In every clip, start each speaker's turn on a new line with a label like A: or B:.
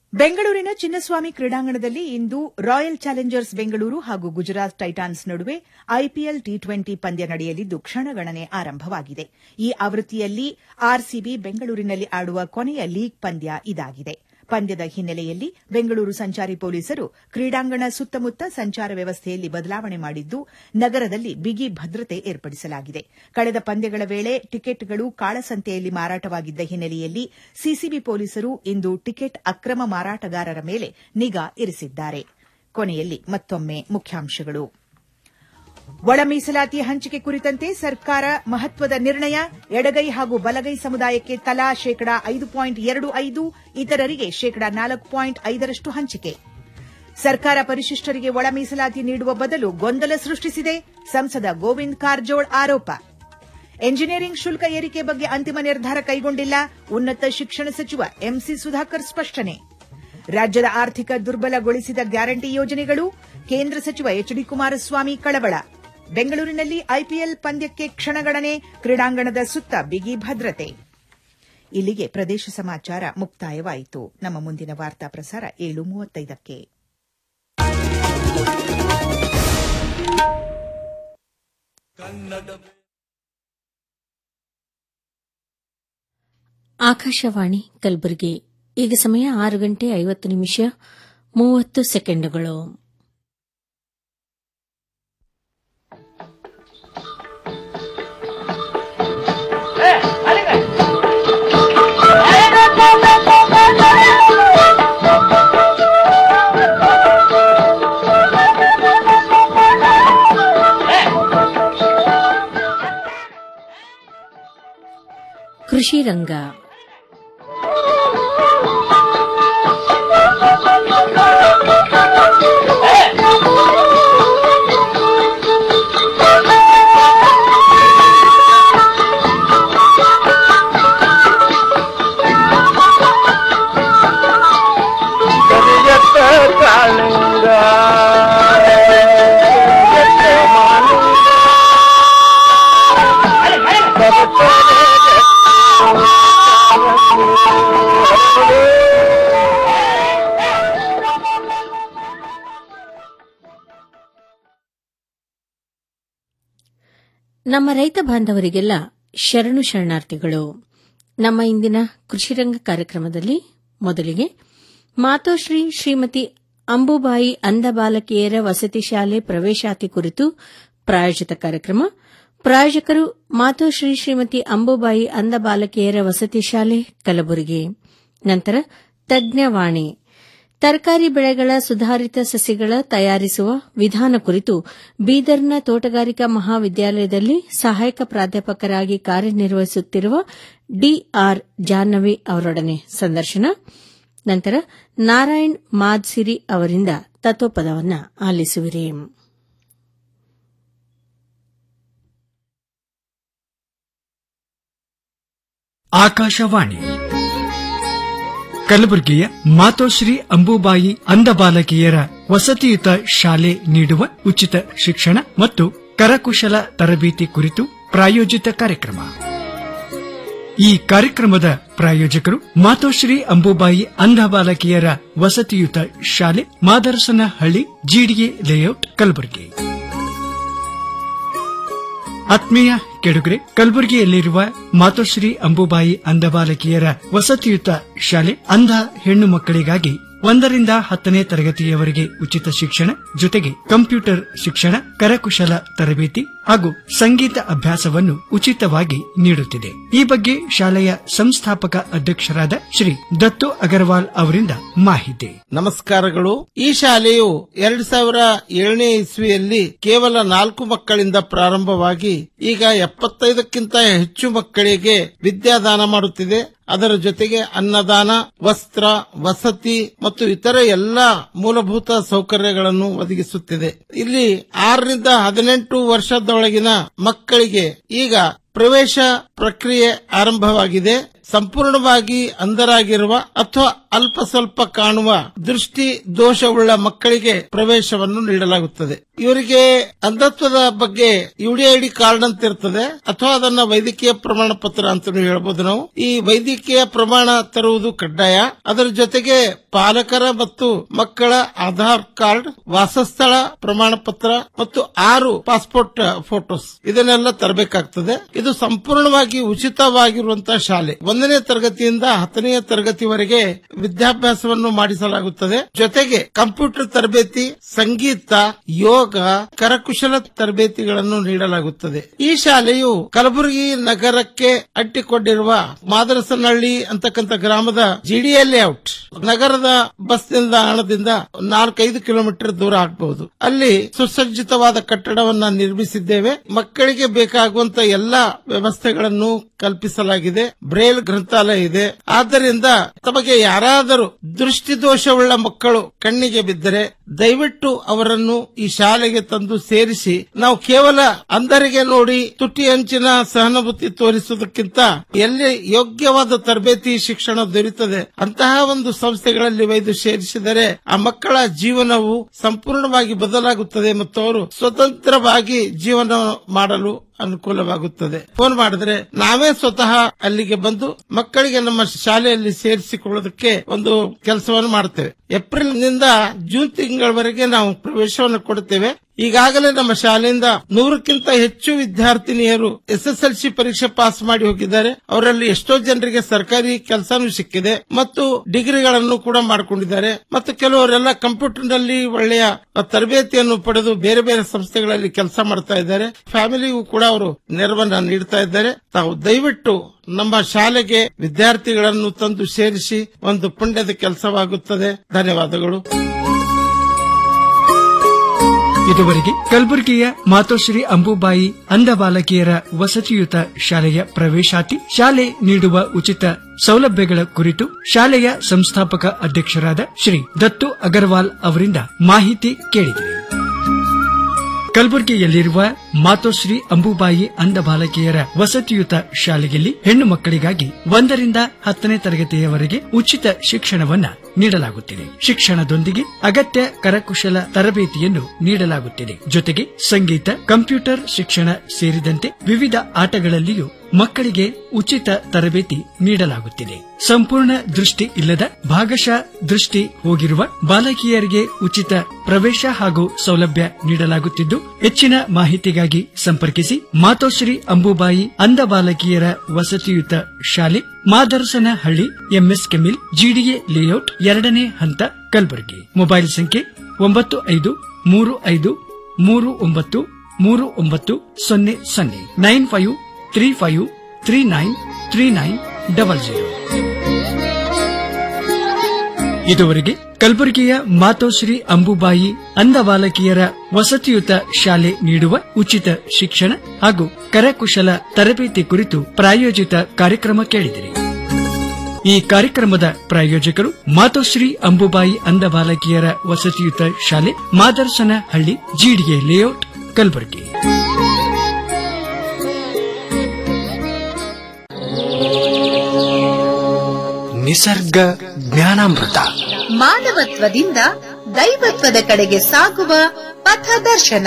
A: ಬೆಂಗಳೂರಿನ ಚಿನ್ನಸ್ವಾಮಿ ಕ್ರೀಡಾಂಗಣದಲ್ಲಿ ಇಂದು royal Challengers Bengaluru ಹಾಗೂ ಗುಜರಾತ್ ಟೈಟಾನ್ಸ್ ನಡುವೆ ಐಪಿಎಲ್ ಟಿ ಟ್ವೆಂಟಿ ಪಂದ್ಯ ನಡೆಯಲಿದ್ದು ಕ್ಷಣಗಣನೆ ಆರಂಭವಾಗಿದೆ ಈ ಆವೃತ್ತಿಯಲ್ಲಿ ಆರ್ಸಿಬಿ ಬೆಂಗಳೂರಿನಲ್ಲಿ ಆಡುವ ಕೊನೆಯ ಲೀಗ್ ಪಂದ್ಯ ಇದಾಗಿದೆ ಪಂದ್ಯದ ಹಿನ್ನೆಲೆಯಲ್ಲಿ ಬೆಂಗಳೂರು ಸಂಚಾರಿ ಪೊಲೀಸರು ಕ್ರೀಡಾಂಗಣ ಸುತ್ತಮುತ್ತ ಸಂಚಾರ ವ್ಯವಸ್ಥೆಯಲ್ಲಿ ಬದಲಾವಣೆ ಮಾಡಿದ್ದು ನಗರದಲ್ಲಿ ಬಿಗಿ ಭದ್ರತೆ ಏರ್ಪಡಿಸಲಾಗಿದೆ ಕಳೆದ ಪಂದ್ಯಗಳ ವೇಳೆ ಟಿಕೆಟ್ಗಳು ಕಾಳಸಂತೆಯಲ್ಲಿ ಮಾರಾಟವಾಗಿದ್ದ ಹಿನ್ನೆಲೆಯಲ್ಲಿ ಸಿಸಿಬಿ ಪೊಲೀಸರು ಇಂದು ಟಿಕೆಟ್ ಅಕ್ರಮ ಮಾರಾಟಗಾರರ ಮೇಲೆ ನಿಗಾ ಇರಿಸಿದ್ದಾರೆ ಕೊನೆಯಲ್ಲಿ ಮತ್ತೊಮ್ಮೆ ಮುಖ್ಯಾಂಶಗಳು ಒಳ ಮೀಸಲಾತಿ ಹಂಚಿಕೆ ಕುರಿತಂತೆ ಸರ್ಕಾರ ಮಹತ್ವದ ನಿರ್ಣಯ ಎಡಗೈ ಹಾಗೂ ಬಲಗೈ ಸಮುದಾಯಕ್ಕೆ ತಲಾ ಶೇಕಡಾ ಐದು ಪಾಯಿಂಟ್ ಎರಡು ಐದು ಇತರರಿಗೆ ಶೇಕಡಾ ನಾಲ್ಕು ಪಾಯಿಂಟ್ ಐದರಷ್ಟು ಹಂಚಿಕೆ ಸರ್ಕಾರ ಪರಿಶಿಷ್ಟರಿಗೆ ಒಳ ಮೀಸಲಾತಿ ನೀಡುವ ಬದಲು ಗೊಂದಲ ಸೃಷ್ಟಿಸಿದೆ ಸಂಸದ ಗೋವಿಂದ್ ಕಾರಜೋಳ್ ಆರೋಪ ಎಂಜಿನಿಯರಿಂಗ್ ಶುಲ್ಕ ಏರಿಕೆ ಬಗ್ಗೆ ಅಂತಿಮ ನಿರ್ಧಾರ ಕೈಗೊಂಡಿಲ್ಲ ಉನ್ನತ ಶಿಕ್ಷಣ ಸಚಿವ ಎಂಸಿ ಸುಧಾಕರ್ ಸ್ಪಷ್ಟನೆ ರಾಜ್ಯದ ಆರ್ಥಿಕ ದುರ್ಬಲಗೊಳಿಸಿದ ಗ್ಯಾರಂಟಿ ಯೋಜನೆಗಳು ಕೇಂದ್ರ ಸಚಿವ ಎಚ್ ಡಿ ಕುಮಾರಸ್ವಾಮಿ ಕಳವಳ ಬೆಂಗಳೂರಿನಲ್ಲಿ ಐಪಿಎಲ್ ಪಂದ್ಯಕ್ಕೆ ಕ್ಷಣಗಣನೆ ಕ್ರೀಡಾಂಗಣದ ಸುತ್ತ ಬಿಗಿ ಭದ್ರತೆ ಇಲ್ಲಿಗೆ ಪ್ರದೇಶ ಸಮಾಚಾರ ಮುಕ್ತಾಯವಾಯಿತು ನಮ್ಮ ಮುಂದಿನ ವಾರ್ತಾ ಪ್ರಸಾರ ಏಳು ಮೂವತ್ತೈದಕ್ಕೆ
B: ಆಕಾಶವಾಣಿ ಕಲಬುರಗಿ ಈಗ ಸಮಯ ಆರು ಗಂಟೆ ಐವತ್ತು ನಿಮಿಷ ಮೂವತ್ತು ಸೆಕೆಂಡುಗಳು ಕೃಷಿ ರಂಗ
C: ಕರಿಯತ್ತ ಕಾಳಿಂಗ ಕರಿಯತ್ತ ಮಾಲಿಂಗ
B: ನಮ್ಮ ರೈತ ಬಾಂಧವರಿಗೆಲ್ಲ ಶರಣು ಶರಣಾರ್ಥಿಗಳು ನಮ್ಮ ಇಂದಿನ ಕೃಷಿರಂಗ ಕಾರ್ಯಕ್ರಮದಲ್ಲಿ ಮೊದಲಿಗೆ ಮಾತೋಶ್ರೀ ಶ್ರೀಮತಿ ಅಂಬುಬಾಯಿ ಅಂಧ ಬಾಲಕಿಯರ ವಸತಿ ಶಾಲೆ ಪ್ರವೇಶಾತಿ ಕುರಿತು ಪ್ರಾಯೋಜಿತ ಕಾರ್ಯಕ್ರಮ ಪ್ರಾಯೋಜಕರು ಮಾತೋಶ್ರೀ ಶ್ರೀಮತಿ ಅಂಬುಬಾಯಿ ಅಂಧ ಬಾಲಕಿಯರ ವಸತಿ ಶಾಲೆ ಕಲಬುರಗಿ ನಂತರ ತಜ್ಞವಾಣಿ ತರಕಾರಿ ಬೆಳೆಗಳ ಸುಧಾರಿತ ಸಸಿಗಳ ತಯಾರಿಸುವ ವಿಧಾನ ಕುರಿತು ಬೀದರ್ನ ತೋಟಗಾರಿಕಾ ಮಹಾವಿದ್ಯಾಲಯದಲ್ಲಿ ಸಹಾಯಕ ಪ್ರಾಧ್ಯಾಪಕರಾಗಿ ಕಾರ್ಯನಿರ್ವಹಿಸುತ್ತಿರುವ ಡಿಆರ್ ಜಾಹ್ನವಿ ಅವರೊಡನೆ ಸಂದರ್ಶನ ನಂತರ ನಾರಾಯಣ್ ಮಾದ್ಸಿರಿ ಅವರಿಂದ ತತ್ವಪದವನ್ನ ಆಲಿಸುವಿರಿ
D: ಆಕಾಶವಾಣಿ ಕಲಬುರಗಿಯ ಮಾತೋಶ್ರೀ ಅಂಬುಬಾಯಿ ಅಂಧ ಬಾಲಕಿಯರ ವಸತಿಯುತ ಶಾಲೆ ನೀಡುವ ಉಚಿತ ಶಿಕ್ಷಣ ಮತ್ತು ಕರಕುಶಲ ತರಬೇತಿ ಕುರಿತು ಪ್ರಾಯೋಜಿತ ಕಾರ್ಯಕ್ರಮ ಈ ಕಾರ್ಯಕ್ರಮದ ಪ್ರಾಯೋಜಕರು ಮಾತೋಶ್ರೀ ಅಂಬುಬಾಯಿ ಅಂಧ ಬಾಲಕಿಯರ ವಸತಿಯುತ ಶಾಲೆ ಮಾದರಸನಹಳ್ಳಿ ಜಿಡಿಎ ಲೇಔಟ್ ಕಲಬುರಗಿ ಆತ್ಮೀಯ ಕೆಡುಗರೆ ಕಲಬುರಗಿಯಲ್ಲಿರುವ ಮಾತೋಶ್ರೀ ಅಂಬುಬಾಯಿ ಅಂಧ ಬಾಲಕಿಯರ ವಸತಿಯುತ ಶಾಲೆ ಅಂಧ ಹೆಣ್ಣು ಮಕ್ಕಳಿಗಾಗಿ ಒಂದರಿಂದ ಹತ್ತನೇ ತರಗತಿಯವರೆಗೆ ಉಚಿತ ಶಿಕ್ಷಣ ಜೊತೆಗೆ ಕಂಪ್ಯೂಟರ್ ಶಿಕ್ಷಣ ಕರಕುಶಲ ತರಬೇತಿ ಹಾಗೂ ಸಂಗೀತ ಅಭ್ಯಾಸವನ್ನು ಉಚಿತವಾಗಿ ನೀಡುತ್ತಿದೆ ಈ ಬಗ್ಗೆ ಶಾಲೆಯ ಸಂಸ್ಥಾಪಕ ಅಧ್ಯಕ್ಷರಾದ ಶ್ರೀ ದತ್ತು ಅಗರ್ವಾಲ್ ಅವರಿಂದ ಮಾಹಿತಿ
E: ನಮಸ್ಕಾರಗಳು ಈ ಶಾಲೆಯು ಎರಡ್ ಸಾವಿರ ಏಳನೇ ಇಸ್ವಿಯಲ್ಲಿ ಕೇವಲ ನಾಲ್ಕು ಮಕ್ಕಳಿಂದ ಪ್ರಾರಂಭವಾಗಿ ಈಗ ಎಪ್ಪತ್ತೈದಕ್ಕಿಂತ ಹೆಚ್ಚು ಮಕ್ಕಳಿಗೆ ವಿದ್ಯಾದಾನ ಮಾಡುತ್ತಿದೆ ಅದರ ಜೊತೆಗೆ ಅನ್ನದಾನ ವಸ್ತ್ರ ವಸತಿ ಮತ್ತು ಇತರ ಎಲ್ಲಾ ಮೂಲಭೂತ ಸೌಕರ್ಯಗಳನ್ನು ಒದಗಿಸುತ್ತಿದೆ ಇಲ್ಲಿ ಆರರಿಂದ ಹದಿನೆಂಟು ವರ್ಷದೊಳಗಿನ ಮಕ್ಕಳಿಗೆ ಈಗ ಪ್ರವೇಶ ಪ್ರಕ್ರಿಯೆ ಆರಂಭವಾಗಿದೆ ಸಂಪೂರ್ಣವಾಗಿ ಅಂಧರಾಗಿರುವ ಅಥವಾ ಅಲ್ಪ ಸ್ವಲ್ಪ ಕಾಣುವ ದೃಷ್ಟಿ ದೋಷವುಳ್ಳ ಮಕ್ಕಳಿಗೆ ಪ್ರವೇಶವನ್ನು ನೀಡಲಾಗುತ್ತದೆ ಇವರಿಗೆ ಅಂಧತ್ವದ ಬಗ್ಗೆ ಯುಡಿಐಡಿ ಕಾರ್ಡ್ ಅಂತ ಇರ್ತದೆ ಅಥವಾ ಅದನ್ನ ವೈದ್ಯಕೀಯ ಪ್ರಮಾಣ ಪತ್ರ ಅಂತ ಹೇಳ್ಬೋದು ನಾವು ಈ ವೈದ್ಯಕೀಯ ಪ್ರಮಾಣ ತರುವುದು ಕಡ್ಡಾಯ ಅದರ ಜೊತೆಗೆ ಪಾಲಕರ ಮತ್ತು ಮಕ್ಕಳ ಆಧಾರ್ ಕಾರ್ಡ್ ವಾಸಸ್ಥಳ ಪ್ರಮಾಣ ಪತ್ರ ಮತ್ತು ಆರು ಪಾಸ್ಪೋರ್ಟ್ ಫೋಟೋಸ್ ಇದನ್ನೆಲ್ಲ ತರಬೇಕಾಗ್ತದೆ ಇದು ಸಂಪೂರ್ಣವಾಗಿ ಉಚಿತವಾಗಿರುವಂತಹ ಶಾಲೆ ಒಂದನೇ ತರಗತಿಯಿಂದ ಹತ್ತನೆಯ ತರಗತಿವರೆಗೆ ವಿದ್ಯಾಭ್ಯಾಸವನ್ನು ಮಾಡಿಸಲಾಗುತ್ತದೆ ಜೊತೆಗೆ ಕಂಪ್ಯೂಟರ್ ತರಬೇತಿ ಸಂಗೀತ ಯೋಗ ಕರಕುಶಲ ತರಬೇತಿಗಳನ್ನು ನೀಡಲಾಗುತ್ತದೆ ಈ ಶಾಲೆಯು ಕಲಬುರಗಿ ನಗರಕ್ಕೆ ಅಂಟಿಕೊಂಡಿರುವ ಮಾದರಸನಹಳ್ಳಿ ಅಂತಕ್ಕಂಥ ಗ್ರಾಮದ ಜಿಡಿಎ ಲೇಔಟ್ ನಗರದ ಬಸ್ ನಿಲ್ದಾಣದಿಂದ ನಾಲ್ಕೈದು ಕಿಲೋಮೀಟರ್ ದೂರ ಆಗಬಹುದು ಅಲ್ಲಿ ಸುಸಜ್ಜಿತವಾದ ಕಟ್ಟಡವನ್ನ ನಿರ್ಮಿಸಿದ್ದೇವೆ ಮಕ್ಕಳಿಗೆ ಬೇಕಾಗುವಂತ ಎಲ್ಲಾ ವ್ಯವಸ್ಥೆಗಳನ್ನು ಕಲ್ಪಿಸಲಾಗಿದೆ ಬ್ರೇಲ್ ಗ್ರಂಥಾಲಯ ಇದೆ ಆದ್ದರಿಂದ ತಮಗೆ ಯಾರಾದರೂ ದೃಷ್ಟಿದೋಷವುಳ್ಳ ಮಕ್ಕಳು ಕಣ್ಣಿಗೆ ಬಿದ್ದರೆ ದಯವಿಟ್ಟು ಅವರನ್ನು ಈ ಶಾಲೆಗೆ ತಂದು ಸೇರಿಸಿ ನಾವು ಕೇವಲ ಅಂಧರಿಗೆ ನೋಡಿ ತುಟಿ ಅಂಚಿನ ಸಹಾನುಭೂತಿ ತೋರಿಸುವುದಕ್ಕಿಂತ ಎಲ್ಲಿ ಯೋಗ್ಯವಾದ ತರಬೇತಿ ಶಿಕ್ಷಣ ದೊರೆಯುತ್ತದೆ ಅಂತಹ ಒಂದು ಸಂಸ್ಥೆಗಳಲ್ಲಿ ವೈದ್ಯು ಸೇರಿಸಿದರೆ ಆ ಮಕ್ಕಳ ಜೀವನವು ಸಂಪೂರ್ಣವಾಗಿ ಬದಲಾಗುತ್ತದೆ ಮತ್ತು ಅವರು ಸ್ವತಂತ್ರವಾಗಿ ಜೀವನ ಮಾಡಲು ಅನುಕೂಲವಾಗುತ್ತದೆ ಫೋನ್ ಮಾಡಿದ್ರೆ ನಾವೇ ಸ್ವತಃ ಅಲ್ಲಿಗೆ ಬಂದು ಮಕ್ಕಳಿಗೆ ನಮ್ಮ ಶಾಲೆಯಲ್ಲಿ ಸೇರಿಸಿಕೊಳ್ಳೋದಕ್ಕೆ ಒಂದು ಕೆಲಸವನ್ನು ಮಾಡ್ತೇವೆ ಏಪ್ರಿಲ್ ನಿಂದ ಜೂನ್ ತಿಂಗಳವರೆಗೆ ನಾವು ಪ್ರವೇಶವನ್ನು ಕೊಡುತ್ತೇವೆ ಈಗಾಗಲೇ ನಮ್ಮ ಶಾಲೆಯಿಂದ ನೂರಕ್ಕಿಂತ ಹೆಚ್ಚು ವಿದ್ಯಾರ್ಥಿನಿಯರು ಎಸ್ಎಸ್ಎಲ್ಸಿ ಪರೀಕ್ಷೆ ಪಾಸ್ ಮಾಡಿ ಹೋಗಿದ್ದಾರೆ ಅವರಲ್ಲಿ ಎಷ್ಟೋ ಜನರಿಗೆ ಸರ್ಕಾರಿ ಕೆಲಸನೂ ಸಿಕ್ಕಿದೆ ಮತ್ತು ಡಿಗ್ರಿಗಳನ್ನು ಕೂಡ ಮಾಡಿಕೊಂಡಿದ್ದಾರೆ ಮತ್ತು ಕೆಲವರೆಲ್ಲ ಕಂಪ್ಯೂಟರ್ ನಲ್ಲಿ ಒಳ್ಳೆಯ ತರಬೇತಿಯನ್ನು ಪಡೆದು ಬೇರೆ ಬೇರೆ ಸಂಸ್ಥೆಗಳಲ್ಲಿ ಕೆಲಸ ಮಾಡ್ತಾ ಇದ್ದಾರೆ ಫ್ಯಾಮಿಲಿಗೂ ಕೂಡ ಅವರು ನೆರವನ್ನ ನೀಡ್ತಾ ಇದ್ದಾರೆ ತಾವು ದಯವಿಟ್ಟು ನಮ್ಮ ಶಾಲೆಗೆ ವಿದ್ಯಾರ್ಥಿಗಳನ್ನು ತಂದು ಸೇರಿಸಿ ಒಂದು ಪುಣ್ಯದ ಕೆಲಸವಾಗುತ್ತದೆ ಧನ್ಯವಾದಗಳು
D: ಇದುವರೆಗೆ ಕಲಬುರಗಿಯ ಮಾತೋಶ್ರೀ ಅಂಬುಬಾಯಿ ಅಂಧ ಬಾಲಕಿಯರ ವಸತಿಯುತ ಶಾಲೆಯ ಪ್ರವೇಶಾತಿ ಶಾಲೆ ನೀಡುವ ಉಚಿತ ಸೌಲಭ್ಯಗಳ ಕುರಿತು ಶಾಲೆಯ ಸಂಸ್ಥಾಪಕ ಅಧ್ಯಕ್ಷರಾದ ಶ್ರೀ ದತ್ತು ಅಗರ್ವಾಲ್ ಅವರಿಂದ ಮಾಹಿತಿ ಕೇಳಿದರು ಕಲಬುರಗಿಯಲ್ಲಿರುವ ಮಾತೋಶ್ರೀ ಅಂಬುಬಾಯಿ ಅಂಧ ಬಾಲಕಿಯರ ವಸತಿಯುತ ಶಾಲೆಯಲ್ಲಿ ಹೆಣ್ಣು ಮಕ್ಕಳಿಗಾಗಿ ಒಂದರಿಂದ ಹತ್ತನೇ ತರಗತಿಯವರೆಗೆ ಉಚಿತ ಶಿಕ್ಷಣವನ್ನ ನೀಡಲಾಗುತ್ತಿದೆ ಶಿಕ್ಷಣದೊಂದಿಗೆ ಅಗತ್ಯ ಕರಕುಶಲ ತರಬೇತಿಯನ್ನು ನೀಡಲಾಗುತ್ತಿದೆ ಜೊತೆಗೆ ಸಂಗೀತ ಕಂಪ್ಯೂಟರ್ ಶಿಕ್ಷಣ ಸೇರಿದಂತೆ ವಿವಿಧ ಆಟಗಳಲ್ಲಿಯೂ ಮಕ್ಕಳಿಗೆ ಉಚಿತ ತರಬೇತಿ ನೀಡಲಾಗುತ್ತಿದೆ ಸಂಪೂರ್ಣ ದೃಷ್ಟಿ ಇಲ್ಲದ ಭಾಗಶಃ ದೃಷ್ಟಿ ಹೋಗಿರುವ ಬಾಲಕಿಯರಿಗೆ ಉಚಿತ ಪ್ರವೇಶ ಹಾಗೂ ಸೌಲಭ್ಯ ನೀಡಲಾಗುತ್ತಿದ್ದು ಹೆಚ್ಚಿನ ಮಾಹಿತಿಗಾಗಿ ಸಂಪರ್ಕಿಸಿ ಮಾತೋಶ್ರೀ ಅಂಬುಬಾಯಿ ಅಂಧ ಬಾಲಕಿಯರ ವಸತಿಯುತ ಶಾಲೆ ಮಾದರಸನಹಳ್ಳಿ ಎಂಎಸ್ ಕೆಮಿಲ್ ಜಿಡಿಎ ಲೇಔಟ್ ಎರಡನೇ ಹಂತ ಕಲಬುರಗಿ ಮೊಬೈಲ್ ಸಂಖ್ಯೆ ಒಂಬತ್ತು ಐದು ಮೂರು ಐದು ಮೂರು ಒಂಬತ್ತು ಮೂರು ಒಂಬತ್ತು ಸೊನ್ನೆ ಸೊನ್ನೆ nine five three five three nine three nine double zero ಇದುವರೆಗೆ ಕಲಬುರಗಿಯ ಮಾತೋಶ್ರೀ ಅಂಬುಬಾಯಿ ಅಂಧ ಬಾಲಕಿಯರ ವಸತಿಯುತ ಶಾಲೆ ನೀಡುವ ಉಚಿತ ಶಿಕ್ಷಣ ಹಾಗೂ ಕರಕುಶಲ ತರಬೇತಿ ಕುರಿತು ಪ್ರಾಯೋಜಿತ ಕಾರ್ಯಕ್ರಮ ಕೇಳಿದಿರಿ ಈ ಕಾರ್ಯಕ್ರಮದ ಪ್ರಾಯೋಜಕರು ಮಾತೋಶ್ರೀ ಅಂಬುಬಾಯಿ ಅಂಧ ಬಾಲಕಿಯರ ವಸತಿಯುತ ಶಾಲೆ ಮಾದರ್ಸನ ಹಳ್ಳಿ ಜಿಡಿಎ ಲೇಔಟ್ ಕಲಬುರಗಿ ನಿಸರ್ಗ ಜ್ಞಾನಾಮೃತ
F: ಮಾನವತ್ವದಿಂದ ದೈವತ್ವದ ಕಡೆಗೆ ಸಾಗುವ ಪಥದರ್ಶನ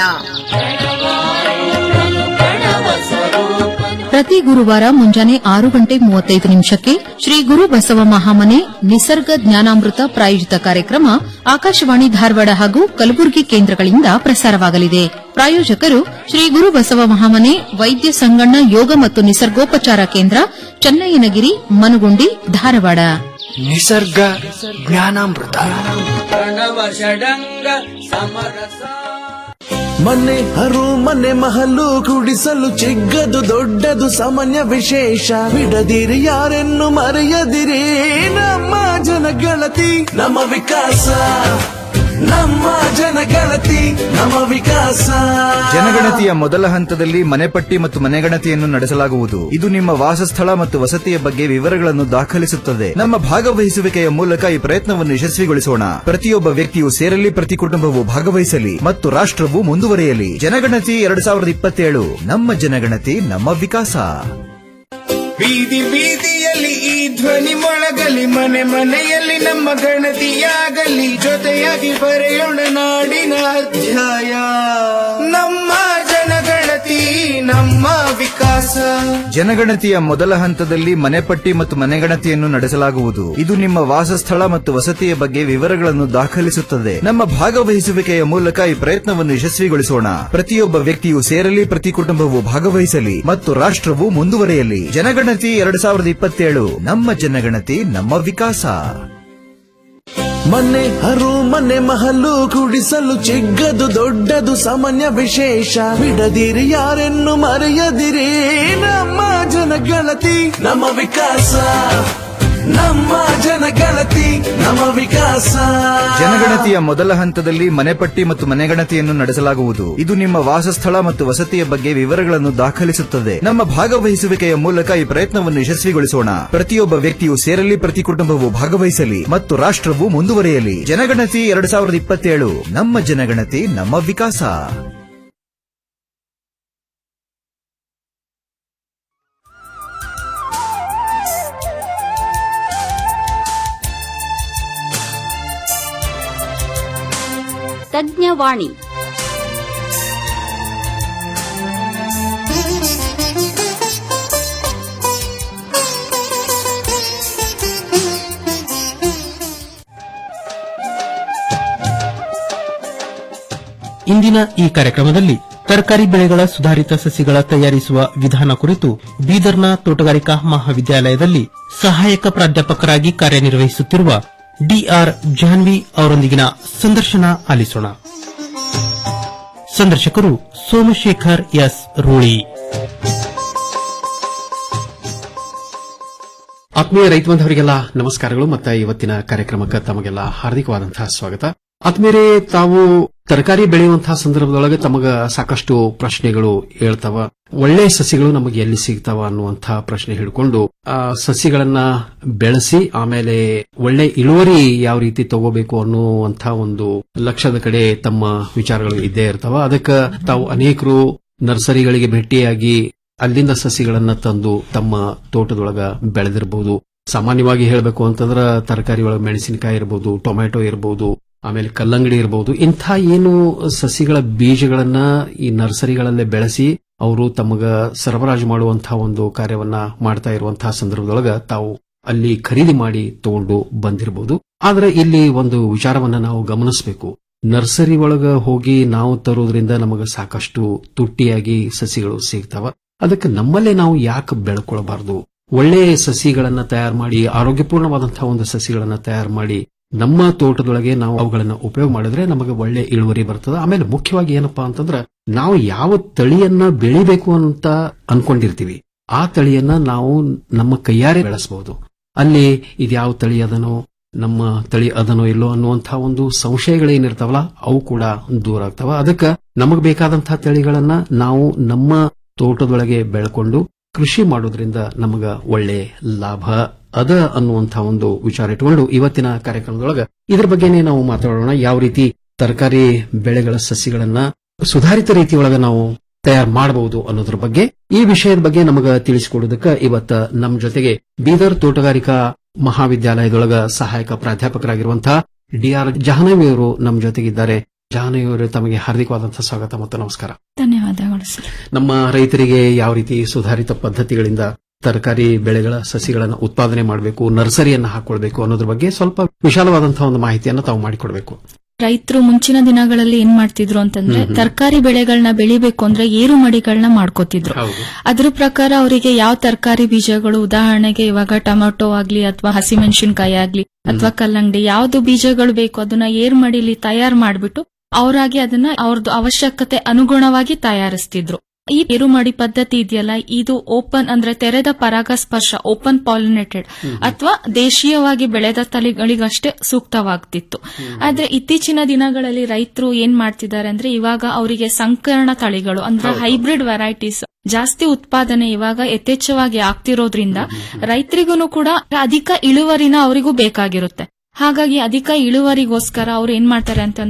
G: ಪ್ರತಿ ಗುರುವಾರ ಮುಂಜಾನೆ ಆರು ಗಂಟೆ ಮೂವತ್ತೈದು ನಿಮಿಷಕ್ಕೆ ಶ್ರೀ ಗುರು ಬಸವ ಮಹಾಮನೆ ನಿಸರ್ಗ ಜ್ಞಾನಾಮೃತ ಪ್ರಾಯೋಜಿತ ಕಾರ್ಯಕ್ರಮ ಆಕಾಶವಾಣಿ ಧಾರವಾಡ ಹಾಗೂ ಕಲಬುರಗಿ ಕೇಂದ್ರಗಳಿಂದ ಪ್ರಸಾರವಾಗಲಿದೆ ಪ್ರಾಯೋಜಕರು ಶ್ರೀ ಗುರು ಬಸವ ಮಹಾಮನೆ ವೈದ್ಯ ಸಂಗಣ್ಣ ಯೋಗ ಮತ್ತು ನಿಸರ್ಗೋಪಚಾರ ಕೇಂದ್ರ ಚನ್ನಯ್ಯನಗಿರಿ ಮನುಗುಂಡಿ ಧಾರವಾಡ
D: ನಿಸರ್ಗ ಜ್ಞಾನಾಮೃತ
H: ಮನೆ ಹರು ಮನೆ ಮಹಲು ಗುಡಿಸಲು ಚಿಕ್ಕದು ದೊಡ್ಡದು ಸಾಮಾನ್ಯ ವಿಶೇಷ ಬಿಡದಿರಿ ಯಾರೆನ್ನು ಮರೆಯದಿರಿ ನಮ್ಮ ಜನಗಣತಿ ನಮ್ಮ ವಿಕಾಸ ನಮ್ಮ ಜನಗಣತಿ ನಮ್ಮ ವಿಕಾಸ
I: ಜನಗಣತಿಯ ಮೊದಲ ಹಂತದಲ್ಲಿ ಮನೆಪಟ್ಟಿ ಮತ್ತು ಮನೆಗಣತಿಯನ್ನು ನಡೆಸಲಾಗುವುದು ಇದು ನಿಮ್ಮ ವಾಸಸ್ಥಳ ಮತ್ತು ವಸತಿಯ ಬಗ್ಗೆ ವಿವರಗಳನ್ನು ದಾಖಲಿಸುತ್ತದೆ ನಮ್ಮ ಭಾಗವಹಿಸುವಿಕೆಯ ಮೂಲಕ ಈ ಪ್ರಯತ್ನವನ್ನು ಯಶಸ್ವಿಗೊಳಿಸೋಣ ಪ್ರತಿಯೊಬ್ಬ ವ್ಯಕ್ತಿಯು ಸೇರಲಿ ಪ್ರತಿ ಕುಟುಂಬವು ಭಾಗವಹಿಸಲಿ ಮತ್ತು ರಾಷ್ಟ್ರವು ಮುಂದುವರಿಯಲಿ ಜನಗಣತಿ ಎರಡು ಸಾವಿರದ ಇಪ್ಪತ್ತೇಳು ನಮ್ಮ ಜನಗಣತಿ ನಮ್ಮ ವಿಕಾಸ
H: ಬೀದಿ ಬೀದಿಯಲ್ಲಿ ಈ
J: ಧ್ವನಿ ಮೊಳಗಲಿ ಮನೆ ಮನೆಯಲ್ಲಿ ನಮ್ಮ ಗಣತಿಯಾಗಲಿ ಜೊತೆಯಾಗಿ ಬರೆಯೋಣ ನಾಡಿನ ಅಧ್ಯಾಯ ನಮ್ಮ ಜನಗಣತಿ ನಮ್ಮ ವಿಕಾಸ
I: ಜನಗಣತಿಯ ಮೊದಲ ಹಂತದಲ್ಲಿ ಮನೆಪಟ್ಟಿ ಮತ್ತು ಮನೆಗಣತಿಯನ್ನು ನಡೆಸಲಾಗುವುದು ಇದು ನಿಮ್ಮ ವಾಸಸ್ಥಳ ಮತ್ತು ವಸತಿಯ ಬಗ್ಗೆ ವಿವರಗಳನ್ನು ದಾಖಲಿಸುತ್ತದೆ ನಮ್ಮ ಭಾಗವಹಿಸುವಿಕೆಯ ಮೂಲಕ ಈ ಪ್ರಯತ್ನವನ್ನು ಯಶಸ್ವಿಗೊಳಿಸೋಣ ಪ್ರತಿಯೊಬ್ಬ ವ್ಯಕ್ತಿಯು ಸೇರಲಿ ಪ್ರತಿ ಕುಟುಂಬವು ಭಾಗವಹಿಸಲಿ ಮತ್ತು ರಾಷ್ಟ್ರವು ಮುಂದುವರಿಯಲಿ ಜನಗಣತಿ ಎರಡು ಸಾವಿರದ ಇಪ್ಪತ್ತೇಳು ನಮ್ಮ ಜನಗಣತಿ ನಮ್ಮ ವಿಕಾಸ
H: ಮನೆ ಹರು ಮನೆ ಮಹಲು ಕುಡಿಸಲು ಚಿಕ್ಕದು ದೊಡ್ಡದು ಸಾಮಾನ್ಯ ವಿಶೇಷ ಬಿಡದಿರಿ ಯಾರೆನ್ನು ಮರೆಯದಿರಿ ನಮ್ಮ ಜನಗಣತಿ ನಮ್ಮ ವಿಕಾಸ ನಮ್ಮ ಜನಗಣತಿ ನಮ್ಮ ವಿಕಾಸ
I: ಜನಗಣತಿಯ ಮೊದಲ ಹಂತದಲ್ಲಿ ಮನೆಪಟ್ಟಿ ಮತ್ತು ಮನೆಗಣತಿಯನ್ನು ನಡೆಸಲಾಗುವುದು ಇದು ನಿಮ್ಮ ವಾಸಸ್ಥಳ ಮತ್ತು ವಸತಿಯ ಬಗ್ಗೆ ವಿವರಗಳನ್ನು ದಾಖಲಿಸುತ್ತದೆ ನಮ್ಮ ಭಾಗವಹಿಸುವಿಕೆಯ ಮೂಲಕ ಈ ಪ್ರಯತ್ನವನ್ನು ಯಶಸ್ವಿಗೊಳಿಸೋಣ ಪ್ರತಿಯೊಬ್ಬ ವ್ಯಕ್ತಿಯು ಸೇರಲಿ ಪ್ರತಿ ಕುಟುಂಬವು ಭಾಗವಹಿಸಲಿ ಮತ್ತು ರಾಷ್ಟ್ರವು ಮುಂದುವರಿಯಲಿ ಜನಗಣತಿ ಎರಡು ಸಾವಿರದ ಇಪ್ಪತ್ತೇಳು ನಮ್ಮ ಜನಗಣತಿ ನಮ್ಮ ವಿಕಾಸ
K: ತಜ್ಞವಾಣಿ
L: ಇಂದಿನ ಈ ಕಾರ್ಯಕ್ರಮದಲ್ಲಿ ತರಕಾರಿ ಬೆಳೆಗಳ ಸುಧಾರಿತ ಸಸಿಗಳ ತಯಾರಿಸುವ ವಿಧಾನ ಕುರಿತು ಬೀದರ್ನ ತೋಟಗಾರಿಕಾ ಮಹಾವಿದ್ಯಾಲಯದಲ್ಲಿ ಸಹಾಯಕ ಪ್ರಾಧ್ಯಾಪಕರಾಗಿ ಕಾರ್ಯನಿರ್ವಹಿಸುತ್ತಿರುವ ಡಿಆರ್ ಜಾನ್ವಿ ಅವರೊಂದಿಗಿನ ಸಂದರ್ಶನ ಆಲಿಸೋಣ ಸಂದರ್ಶಕರು ಸೋಮಶೇಖರ್ ಎಸ್ ರೂಳಿ
M: ಆತ್ಮೀಯ ರೈತ ಬಾಂಧವರಿಗೆಲ್ಲ ನಮಸ್ಕಾರಗಳು ಮತ್ತು ಇವತ್ತಿನ ಕಾರ್ಯಕ್ರಮಕ್ಕೆ ತಮಗೆಲ್ಲ ಹಾರ್ದಿಕವಾದಂತಹ ಸ್ವಾಗತ ಆತ್ಮೀಯರೇ ತಾವು ತರಕಾರಿ ಬೆಳೆಯುವಂತಹ ಸಂದರ್ಭದೊಳಗೆ ತಮಗ ಸಾಕಷ್ಟು ಪ್ರಶ್ನೆಗಳು ಹೇಳ್ತಾವ ಒಳ್ಳೆ ಸಸಿಗಳು ನಮಗೆ ಎಲ್ಲಿ ಸಿಗ್ತಾವ ಅನ್ನುವಂತಹ ಪ್ರಶ್ನೆ ಹಿಡ್ಕೊಂಡು ಆ ಸಸಿಗಳನ್ನ ಬೆಳೆಸಿ ಆಮೇಲೆ ಒಳ್ಳೆ ಇಳುವರಿ ಯಾವ ರೀತಿ ತಗೋಬೇಕು ಅನ್ನುವಂತಹ ಒಂದು ಲಕ್ಷ್ಯದ ಕಡೆ ತಮ್ಮ ವಿಚಾರಗಳು ಇದ್ದೇ ಇರ್ತಾವ ಅದಕ್ಕೆ ತಾವು ಅನೇಕರು ನರ್ಸರಿಗಳಿಗೆ ಭೇಟಿಯಾಗಿ ಅಲ್ಲಿಂದ ಸಸಿಗಳನ್ನ ತಂದು ತಮ್ಮ ತೋಟದೊಳಗ ಬೆಳೆದಿರಬಹುದು ಸಾಮಾನ್ಯವಾಗಿ ಹೇಳಬೇಕು ಅಂತಂದ್ರ ತರಕಾರಿ ಒಳಗೆ ಮೆಣಸಿನಕಾಯಿ ಇರಬಹುದು ಟೊಮ್ಯಾಟೊ ಇರಬಹುದು ಆಮೇಲೆ ಕಲ್ಲಂಗಡಿ ಇರಬಹುದು ಇಂಥ ಏನು ಸಸಿಗಳ ಬೀಜಗಳನ್ನ ಈ ನರ್ಸರಿಗಳಲ್ಲೇ ಬೆಳೆಸಿ ಅವರು ತಮಗ ಸರಬರಾಜು ಮಾಡುವಂತಹ ಒಂದು ಕಾರ್ಯವನ್ನ ಮಾಡ್ತಾ ಇರುವಂತಹ ಸಂದರ್ಭದೊಳಗ ತಾವು ಅಲ್ಲಿ ಖರೀದಿ ಮಾಡಿ ತಗೊಂಡು ಬಂದಿರಬಹುದು ಆದ್ರೆ ಇಲ್ಲಿ ಒಂದು ವಿಚಾರವನ್ನ ನಾವು ಗಮನಿಸಬೇಕು ನರ್ಸರಿ ಒಳಗ ಹೋಗಿ ನಾವು ತರೋದ್ರಿಂದ ನಮಗ ಸಾಕಷ್ಟು ತುಟ್ಟಿಯಾಗಿ ಸಸಿಗಳು ಸಿಗ್ತಾವ ಅದಕ್ಕೆ ನಮ್ಮಲ್ಲೇ ನಾವು ಯಾಕೆ ಬೆಳ್ಕೊಳ್ಬಾರ್ದು ಒಳ್ಳೆ ಸಸಿಗಳನ್ನ ತಯಾರು ಮಾಡಿ ಆರೋಗ್ಯಪೂರ್ಣವಾದಂತಹ ಒಂದು ಸಸಿಗಳನ್ನ ತಯಾರು ಮಾಡಿ ನಮ್ಮ ತೋಟದೊಳಗೆ ನಾವು ಅವುಗಳನ್ನ ಉಪಯೋಗ ಮಾಡಿದ್ರೆ ನಮಗೆ ಒಳ್ಳೆ ಇಳುವರಿ ಬರ್ತದೆ ಆಮೇಲೆ ಮುಖ್ಯವಾಗಿ ಏನಪ್ಪಾ ಅಂತಂದ್ರ ನಾವು ಯಾವ ತಳಿಯನ್ನ ಬೆಳಿಬೇಕು ಅಂತ ಅನ್ಕೊಂಡಿರ್ತೀವಿ ಆ ತಳಿಯನ್ನ ನಾವು ನಮ್ಮ ಕೈಯಾರೆ ಬೆಳೆಸಬಹುದು ಅಲ್ಲಿ ಇದ್ಯಾವ ತಳಿ ಅದನೋ ನಮ್ಮ ತಳಿ ಅದನೋ ಇಲ್ಲೋ ಅನ್ನುವಂತಹ ಒಂದು ಸಂಶಯಗಳೇನಿರ್ತಾವಲ್ಲ ಅವು ಕೂಡ ದೂರ ಆಗ್ತಾವ ಅದಕ್ಕೆ ನಮಗ್ ಬೇಕಾದಂತಹ ತಳಿಗಳನ್ನ ನಾವು ನಮ್ಮ ತೋಟದೊಳಗೆ ಬೆಳ್ಕೊಂಡು ಕೃಷಿ ಮಾಡೋದ್ರಿಂದ ನಮಗ ಒಳ್ಳೆ ಲಾಭ ಅದ ಅನ್ನುವಂತಹ ಒಂದು ವಿಚಾರ ಇಟ್ಕೊಂಡು ಇವತ್ತಿನ ಕಾರ್ಯಕ್ರಮದೊಳಗ ಇದ್ರ ಬಗ್ಗೆನೇ ನಾವು ಮಾತಾಡೋಣ ಯಾವ ರೀತಿ ತರಕಾರಿ ಬೆಳೆಗಳ ಸಸಿಗಳನ್ನ ಸುಧಾರಿತ ರೀತಿಯೊಳಗ ನಾವು ತಯಾರು ಮಾಡಬಹುದು ಅನ್ನೋದ್ರ ಬಗ್ಗೆ ಈ ವಿಷಯದ ಬಗ್ಗೆ ನಮಗ ತಿಳಿಸಿಕೊಡೋದಕ್ಕ ಇವತ್ತ ನಮ್ಮ ಜೊತೆಗೆ ಬೀದರ್ ತೋಟಗಾರಿಕಾ ಮಹಾವಿದ್ಯಾಲಯದೊಳಗ ಸಹಾಯಕ ಪ್ರಾಧ್ಯಾಪಕರಾಗಿರುವಂತಹ ಡಿಆರ್ ಜಹನವಿ ಅವರು ನಮ್ಮ ಜೊತೆಗಿದ್ದಾರೆ ಜಹನವಿ ಅವರು ತಮಗೆ ಹಾರ್ದಿಕವಾದಂತಹ ಸ್ವಾಗತ ಮತ್ತು ನಮಸ್ಕಾರ
N: ಧನ್ಯವಾದಗಳು ಸರ್
M: ನಮ್ಮ ರೈತರಿಗೆ ಯಾವ ರೀತಿ ಸುಧಾರಿತ ಪದ್ಧತಿಗಳಿಂದ ತರಕಾರಿ ಬೆಳೆಗಳ ಸಸಿಗಳನ್ನು ಉತ್ಪಾದನೆ ಮಾಡಬೇಕು ನರ್ಸರಿಯನ್ನು ಹಾಕೊಳ್ಬೇಕು ಅನ್ನೋದ್ರ ಬಗ್ಗೆ ಸ್ವಲ್ಪ ವಿಶಾಲವಾದಂತಹ ಒಂದು ಮಾಹಿತಿಯನ್ನು ತಾವು ಮಾಡಿಕೊಡ್ಬೇಕು
N: ರೈತರು ಮುಂಚಿನ ದಿನಗಳಲ್ಲಿ ಏನ್ ಮಾಡ್ತಿದ್ರು ಅಂತಂದ್ರೆ
M: ಹ್ಮ್ ಹ್ಮ್.
N: ತರಕಾರಿ ಬೆಳೆಗಳನ್ನ ಬೆಳಿಬೇಕು ಅಂದ್ರೆ ಏರು ಮಡಿಗಳನ್ನ ಮಾಡ್ಕೋತಿದ್ರು ಅದ್ರ ಪ್ರಕಾರ ಅವರಿಗೆ ಯಾವ ತರಕಾರಿ ಬೀಜಗಳು ಉದಾಹರಣೆಗೆ ಇವಾಗ ಟೊಮೆಟೊ ಆಗ್ಲಿ ಅಥವಾ ಹಸಿಮೆಣಸಿನಕಾಯಿ ಆಗ್ಲಿ ಅಥವಾ ಕಲ್ಲಂಗಡಿ ಯಾವ್ದು ಬೀಜಗಳು ಬೇಕು ಅದನ್ನ ಏರ್ ಮಡಿಲಿ ತಯಾರು ಮಾಡ್ಬಿಟ್ಟು ಅವರಾಗಿ ಅದನ್ನ ಅವ್ರದ್ದು ಅವಶ್ಯಕತೆ ಅನುಗುಣವಾಗಿ ತಯಾರಿಸ್ತಿದ್ರು ಈ ಏರುಮಡಿ ಪದ್ಧತಿ ಇದೆಯಲ್ಲ ಇದು ಓಪನ್ ಅಂದ್ರೆ ತೆರೆದ ಪರಾಗಸ್ಪರ್ಶ ಓಪನ್ ಪಾಲಿನೇಟೆಡ್ ಅಥವಾ ದೇಶೀಯವಾಗಿ ಬೆಳೆದ ತಳಿಗಳಿಗಷ್ಟೇ ಸೂಕ್ತವಾಗ್ತಿತ್ತು ಆದ್ರೆ ಇತ್ತೀಚಿನ ದಿನಗಳಲ್ಲಿ ರೈತರು ಏನ್ ಮಾಡ್ತಿದ್ದಾರೆ ಅಂದ್ರೆ ಇವಾಗ ಅವರಿಗೆ ಸಂಕರಣ ತಳಿಗಳು ಅಂದ್ರೆ ಹೈಬ್ರಿಡ್ ವೆರೈಟೀಸ್ ಜಾಸ್ತಿ ಉತ್ಪಾದನೆ ಇವಾಗ ಯಥೇಚ್ಛವಾಗಿ ಆಗ್ತಿರೋದ್ರಿಂದ ರೈತರಿಗೂ ಕೂಡ ಅಧಿಕ ಇಳುವರಿನ ಅವರಿಗೂ ಬೇಕಾಗಿರುತ್ತೆ ಹಾಗಾಗಿ ಅಧಿಕ ಇಳುವರಿಗೋಸ್ಕರ ಅವ್ರು ಏನ್ ಮಾಡ್ತಾರೆ ಅಂತಂದ್ರೆ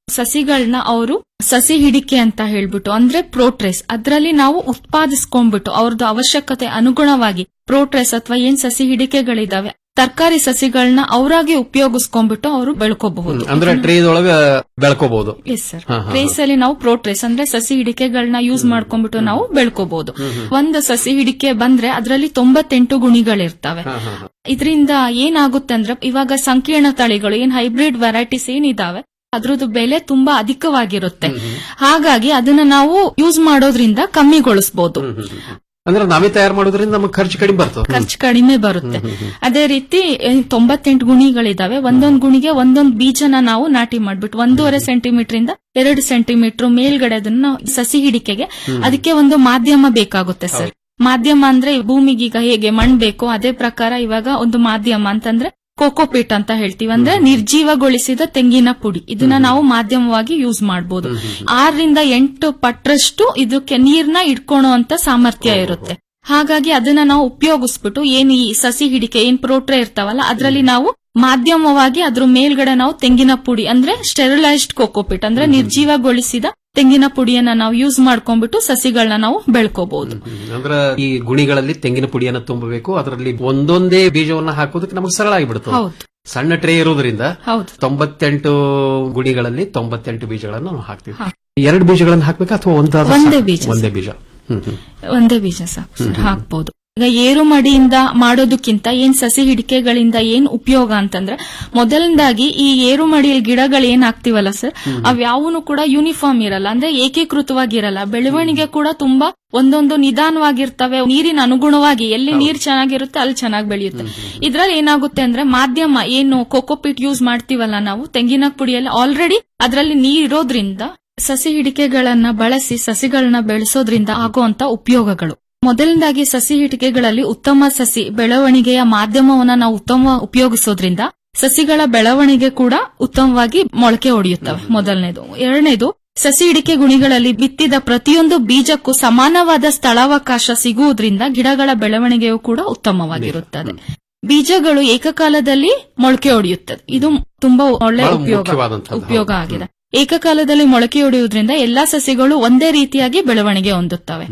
N: ಸಸಿಗಳನ್ನ ಅವರು ಸಸಿ ಹಿಡಿಕೆ ಅಂತ ಹೇಳ್ಬಿಟ್ಟು ಅಂದ್ರೆ ಪ್ರೋಟ್ರೇಸ್ ಅದರಲ್ಲಿ ನಾವು ಉತ್ಪಾದಿಸ್ಕೊಂಡ್ಬಿಟ್ಟು ಅವ್ರದ್ದು ಅವಶ್ಯಕತೆ ಅನುಗುಣವಾಗಿ ಪ್ರೋಟ್ರೇಸ್ ಅಥವಾ ಏನ್ ಸಸಿ ಹಿಡಿಕೆಗಳಿದಾವೆ ತರಕಾರಿ ಸಸಿಗಳನ್ನ ಅವರಾಗಿ ಉಪಯೋಗಿಸ್ಕೊಂಡ್ಬಿಟ್ಟು ಅವರು ಬೆಳ್ಕೋಬಹುದು
M: ಅಂದ್ರೆ ಟ್ರೇದೊಳಗ ಬೆಳ್ಕೋಬಹುದು
N: ಎಸ್ ಸರ್ ಟ್ರೇಸ್ ಅಲ್ಲಿ ನಾವು ಪ್ರೋಟ್ರೇಸ್ ಅಂದ್ರೆ ಸಸಿ ಹಿಡಿಕೆಗಳನ್ನ ಯೂಸ್ ಮಾಡ್ಕೊಂಡ್ಬಿಟ್ಟು ನಾವು ಬೆಳ್ಕೋಬಹುದು ಒಂದು ಸಸಿ ಹಿಡಿಕೆ ಬಂದ್ರೆ ಅದರಲ್ಲಿ ತೊಂಬತ್ತೆಂಟು ಗುಣಿಗಳಿರ್ತವೆ ಇದರಿಂದ ಏನಾಗುತ್ತೆ ಅಂದ್ರೆ ಇವಾಗ ಸಂಕೀರ್ಣ ತಳಿಗಳು ಏನ್ ಹೈಬ್ರಿಡ್ ವೆರೈಟೀಸ್ ಏನಿದಾವೆ ಅದ್ರದ್ದು ಬೆಲೆ ತುಂಬಾ ಅಧಿಕವಾಗಿರುತ್ತೆ ಹಾಗಾಗಿ ಅದನ್ನ ನಾವು ಯೂಸ್ ಮಾಡೋದ್ರಿಂದ ಕಮ್ಮಿಗೊಳಿಸಬಹುದು
M: ಅಂದ್ರೆ ನಾವೇ ತಯಾರು ಮಾಡೋದ್ರಿಂದ ನಮಗೆ ಖರ್ಚು ಕಡಿಮೆ ಬರ್ತದೆ
N: ಖರ್ಚು ಕಡಿಮೆ ಬರುತ್ತೆ ಅದೇ ರೀತಿ ಏ, ತೊಂಬತ್ತೆಂಟು ಗುಣಿಗಳಿದಾವೆ ಒಂದೊಂದ್ ಗುಣಿಗೆ ಒಂದೊಂದ್ ಬೀಜನ ನಾವು ನಾಟಿ ಮಾಡ್ಬಿಟ್ಟು ಒಂದೂವರೆ ಸೆಂಟಿಮೀಟರ್ ಇಂದ ಎರಡು ಸೆಂಟಿಮೀಟರ್ ಮೇಲ್ಗಡೆ ಅದನ್ನ ನಾವು ಸಸಿ ಹಿಡಿಕೆಗೆ ಅದಕ್ಕೆ ಒಂದು ಮಾಧ್ಯಮ ಬೇಕಾಗುತ್ತೆ ಸರ್ ಮಾಧ್ಯಮ ಅಂದ್ರೆ ಭೂಮಿಗೀಗ ಹೇಗೆ ಮಣ್ ಬೇಕೋ ಅದೇ ಪ್ರಕಾರ ಇವಾಗ ಒಂದು ಮಾಧ್ಯಮ ಅಂತಂದ್ರೆ ಕೋಕೋಪೀಟ್ ಅಂತ ಹೇಳ್ತೀವಿ ಅಂದ್ರೆ ನಿರ್ಜೀವಗೊಳಿಸಿದ ತೆಂಗಿನ ಪುಡಿ ಇದನ್ನ ನಾವು ಮಾಧ್ಯಮವಾಗಿ ಯೂಸ್ ಮಾಡಬಹುದು ಆರರಿಂದ ಎಂಟು ಪಟ್ರಷ್ಟು ಇದಕ್ಕೆ ನೀರ್ನ ಇಟ್ಕೊಳ್ಳುವಂತ ಸಾಮರ್ಥ್ಯ ಇರುತ್ತೆ ಹಾಗಾಗಿ ಅದನ್ನ ನಾವು ಉಪಯೋಗಿಸ್ಬಿಟ್ಟು ಏನ್ ಈ ಸಸಿ ಹಿಡಿಕೆ ಏನ್ ಪ್ರೋಟ್ರೆ ಇರ್ತಾವಲ್ಲ ಅದರಲ್ಲಿ ನಾವು ಮಾಧ್ಯಮವಾಗಿ ಅದ್ರ ಮೇಲ್ಗಡೆ ನಾವು ತೆಂಗಿನ ಪುಡಿ ಅಂದ್ರೆ ಸ್ಟೆರಿಲೈಸ್ಡ್ ಕೋಕೋಪಿಟ್ ಅಂದ್ರೆ ನಿರ್ಜೀವಗೊಳಿಸಿದ ತೆಂಗಿನ ಪುಡಿಯನ್ನ ನಾವು ಯೂಸ್ ಮಾಡ್ಕೊಂಡ್ಬಿಟ್ಟು ಸಸಿಗಳನ್ನ ನಾವು ಬೆಳ್ಕೋಬಹುದು
M: ಅಂದ್ರ ಈ ಗುಣಿಗಳಲ್ಲಿ ತೆಂಗಿನ ಪುಡಿಯನ್ನ ತುಂಬಬೇಕು ಅದರಲ್ಲಿ ಒಂದೊಂದೇ ಬೀಜವನ್ನ ಹಾಕೋದಕ್ಕೆ ನಮಗೆ ಸರಳ ಆಗಿಬಿಡುತ್ತೆ
N: ಹೌದು
M: ಸಣ್ಣ ಟ್ರೇ ಇರೋದ್ರಿಂದ
N: ಹೌದು
M: ತೊಂಬತ್ತೆಂಟು ಗುಣಿಗಳಲ್ಲಿ ತೊಂಬತ್ತೆಂಟು ಬೀಜಗಳನ್ನು ನಾವು ಹಾಕ್ತೀವಿ ಎರಡು ಬೀಜಗಳನ್ನು ಹಾಕ್ಬೇಕಾ ಅಥವಾ ಒಂದಾದ
N: ಒಂದೇ
M: ಸಾಕು?
N: ಬೀಜ,
M: ಒಂದೇ ಬೀಜ ಹ್ಮ್ ಹ್ಮ್
N: ಒಂದೇ ಬೀಜ ಸಾಕು ಸರ್ ಹಾಕ್ಬೋದು ಈಗ ಏರು ಮಡಿಯಿಂದ ಮಾಡೋದಕ್ಕಿಂತ ಏನ್ ಸಸಿ ಹಿಡಿಕೆಗಳಿಂದ ಏನ್ ಉಪಯೋಗ ಅಂತಂದ್ರೆ ಮೊದಲನೇದಾಗಿ ಈ ಏರು ಮಡಿಯಲ್ಲಿ ಗಿಡಗಳು ಏನ್ ಹಾಕ್ತಿವಲ್ಲ ಸರ್ ಅವ್ಯಾವನು ಕೂಡ ಯೂನಿಫಾರ್ಮ್ ಇರಲ್ಲ ಅಂದ್ರೆ ಏಕೀಕೃತವಾಗಿರಲ್ಲ ಬೆಳವಣಿಗೆ ಕೂಡ ತುಂಬಾ ಒಂದೊಂದು ನಿಧಾನವಾಗಿರ್ತವೆ ನೀರಿನ ಅನುಗುಣವಾಗಿ ಎಲ್ಲಿ ನೀರ್ ಚೆನ್ನಾಗಿರುತ್ತೆ ಅಲ್ಲಿ ಚೆನ್ನಾಗಿ ಬೆಳೆಯುತ್ತೆ ಇದ್ರಲ್ಲಿ ಏನಾಗುತ್ತೆ ಅಂದ್ರೆ ಮಾಧ್ಯಮ ಏನು ಕೋಕೋಪಿಟ್ ಯೂಸ್ ಮಾಡ್ತೀವಲ್ಲ ನಾವು ತೆಂಗಿನ ಪುಡಿಯಲ್ಲಿ ಆಲ್ರೆಡಿ ಅದರಲ್ಲಿ ನೀರ್ ಇರೋದ್ರಿಂದ ಸಸಿ ಹಿಡಿಕೆಗಳನ್ನ ಬಳಸಿ ಸಸಿಗಳನ್ನ ಬೆಳೆಸೋದ್ರಿಂದ ಆಗುವಂತ ಉಪಯೋಗಗಳು ಮೊದಲನೇದಾಗಿ ಸಸಿ ಹಿಡಿಕೆಗಳಲ್ಲಿ ಉತ್ತಮ ಸಸಿ ಬೆಳವಣಿಗೆಯ ಮಾಧ್ಯಮವನ್ನ ನಾವು ಉತ್ತಮ ಉಪಯೋಗಿಸೋದ್ರಿಂದ ಸಸಿಗಳ ಬೆಳವಣಿಗೆ ಕೂಡ ಉತ್ತಮವಾಗಿ ಮೊಳಕೆ ಹೊಡೆಯುತ್ತವೆ ಮೊದಲನೇದು ಎರಡನೇದು ಸಸಿ ಹಿಡಿಕೆ ಗುಣಿಗಳಲ್ಲಿ ಬಿತ್ತಿದ ಪ್ರತಿಯೊಂದು ಬೀಜಕ್ಕೂ ಸಮಾನವಾದ ಸ್ಥಳಾವಕಾಶ ಸಿಗುವುದರಿಂದ ಗಿಡಗಳ ಬೆಳವಣಿಗೆಯೂ ಕೂಡ ಉತ್ತಮವಾಗಿರುತ್ತದೆ ಬೀಜಗಳು ಏಕಕಾಲದಲ್ಲಿ ಮೊಳಕೆ ಹೊಡೆಯುತ್ತದೆ ಇದು ತುಂಬಾ ಒಳ್ಳೆ
M: ಬಹಳ
N: ಉಪಯೋಗ
M: ಮುಖ್ಯವಾದಂಥದ್ದು.
N: ಉಪಯೋಗ ಆಗಿದೆ ಏಕಕಾಲದಲ್ಲಿ ಮೊಳಕೆ ಹೊಡೆಯುವುದರಿಂದ ಎಲ್ಲಾ ಸಸಿಗಳು ಒಂದೇ ರೀತಿಯಾಗಿ ಬೆಳವಣಿಗೆ ಹೊಂದುತ್ತವೆ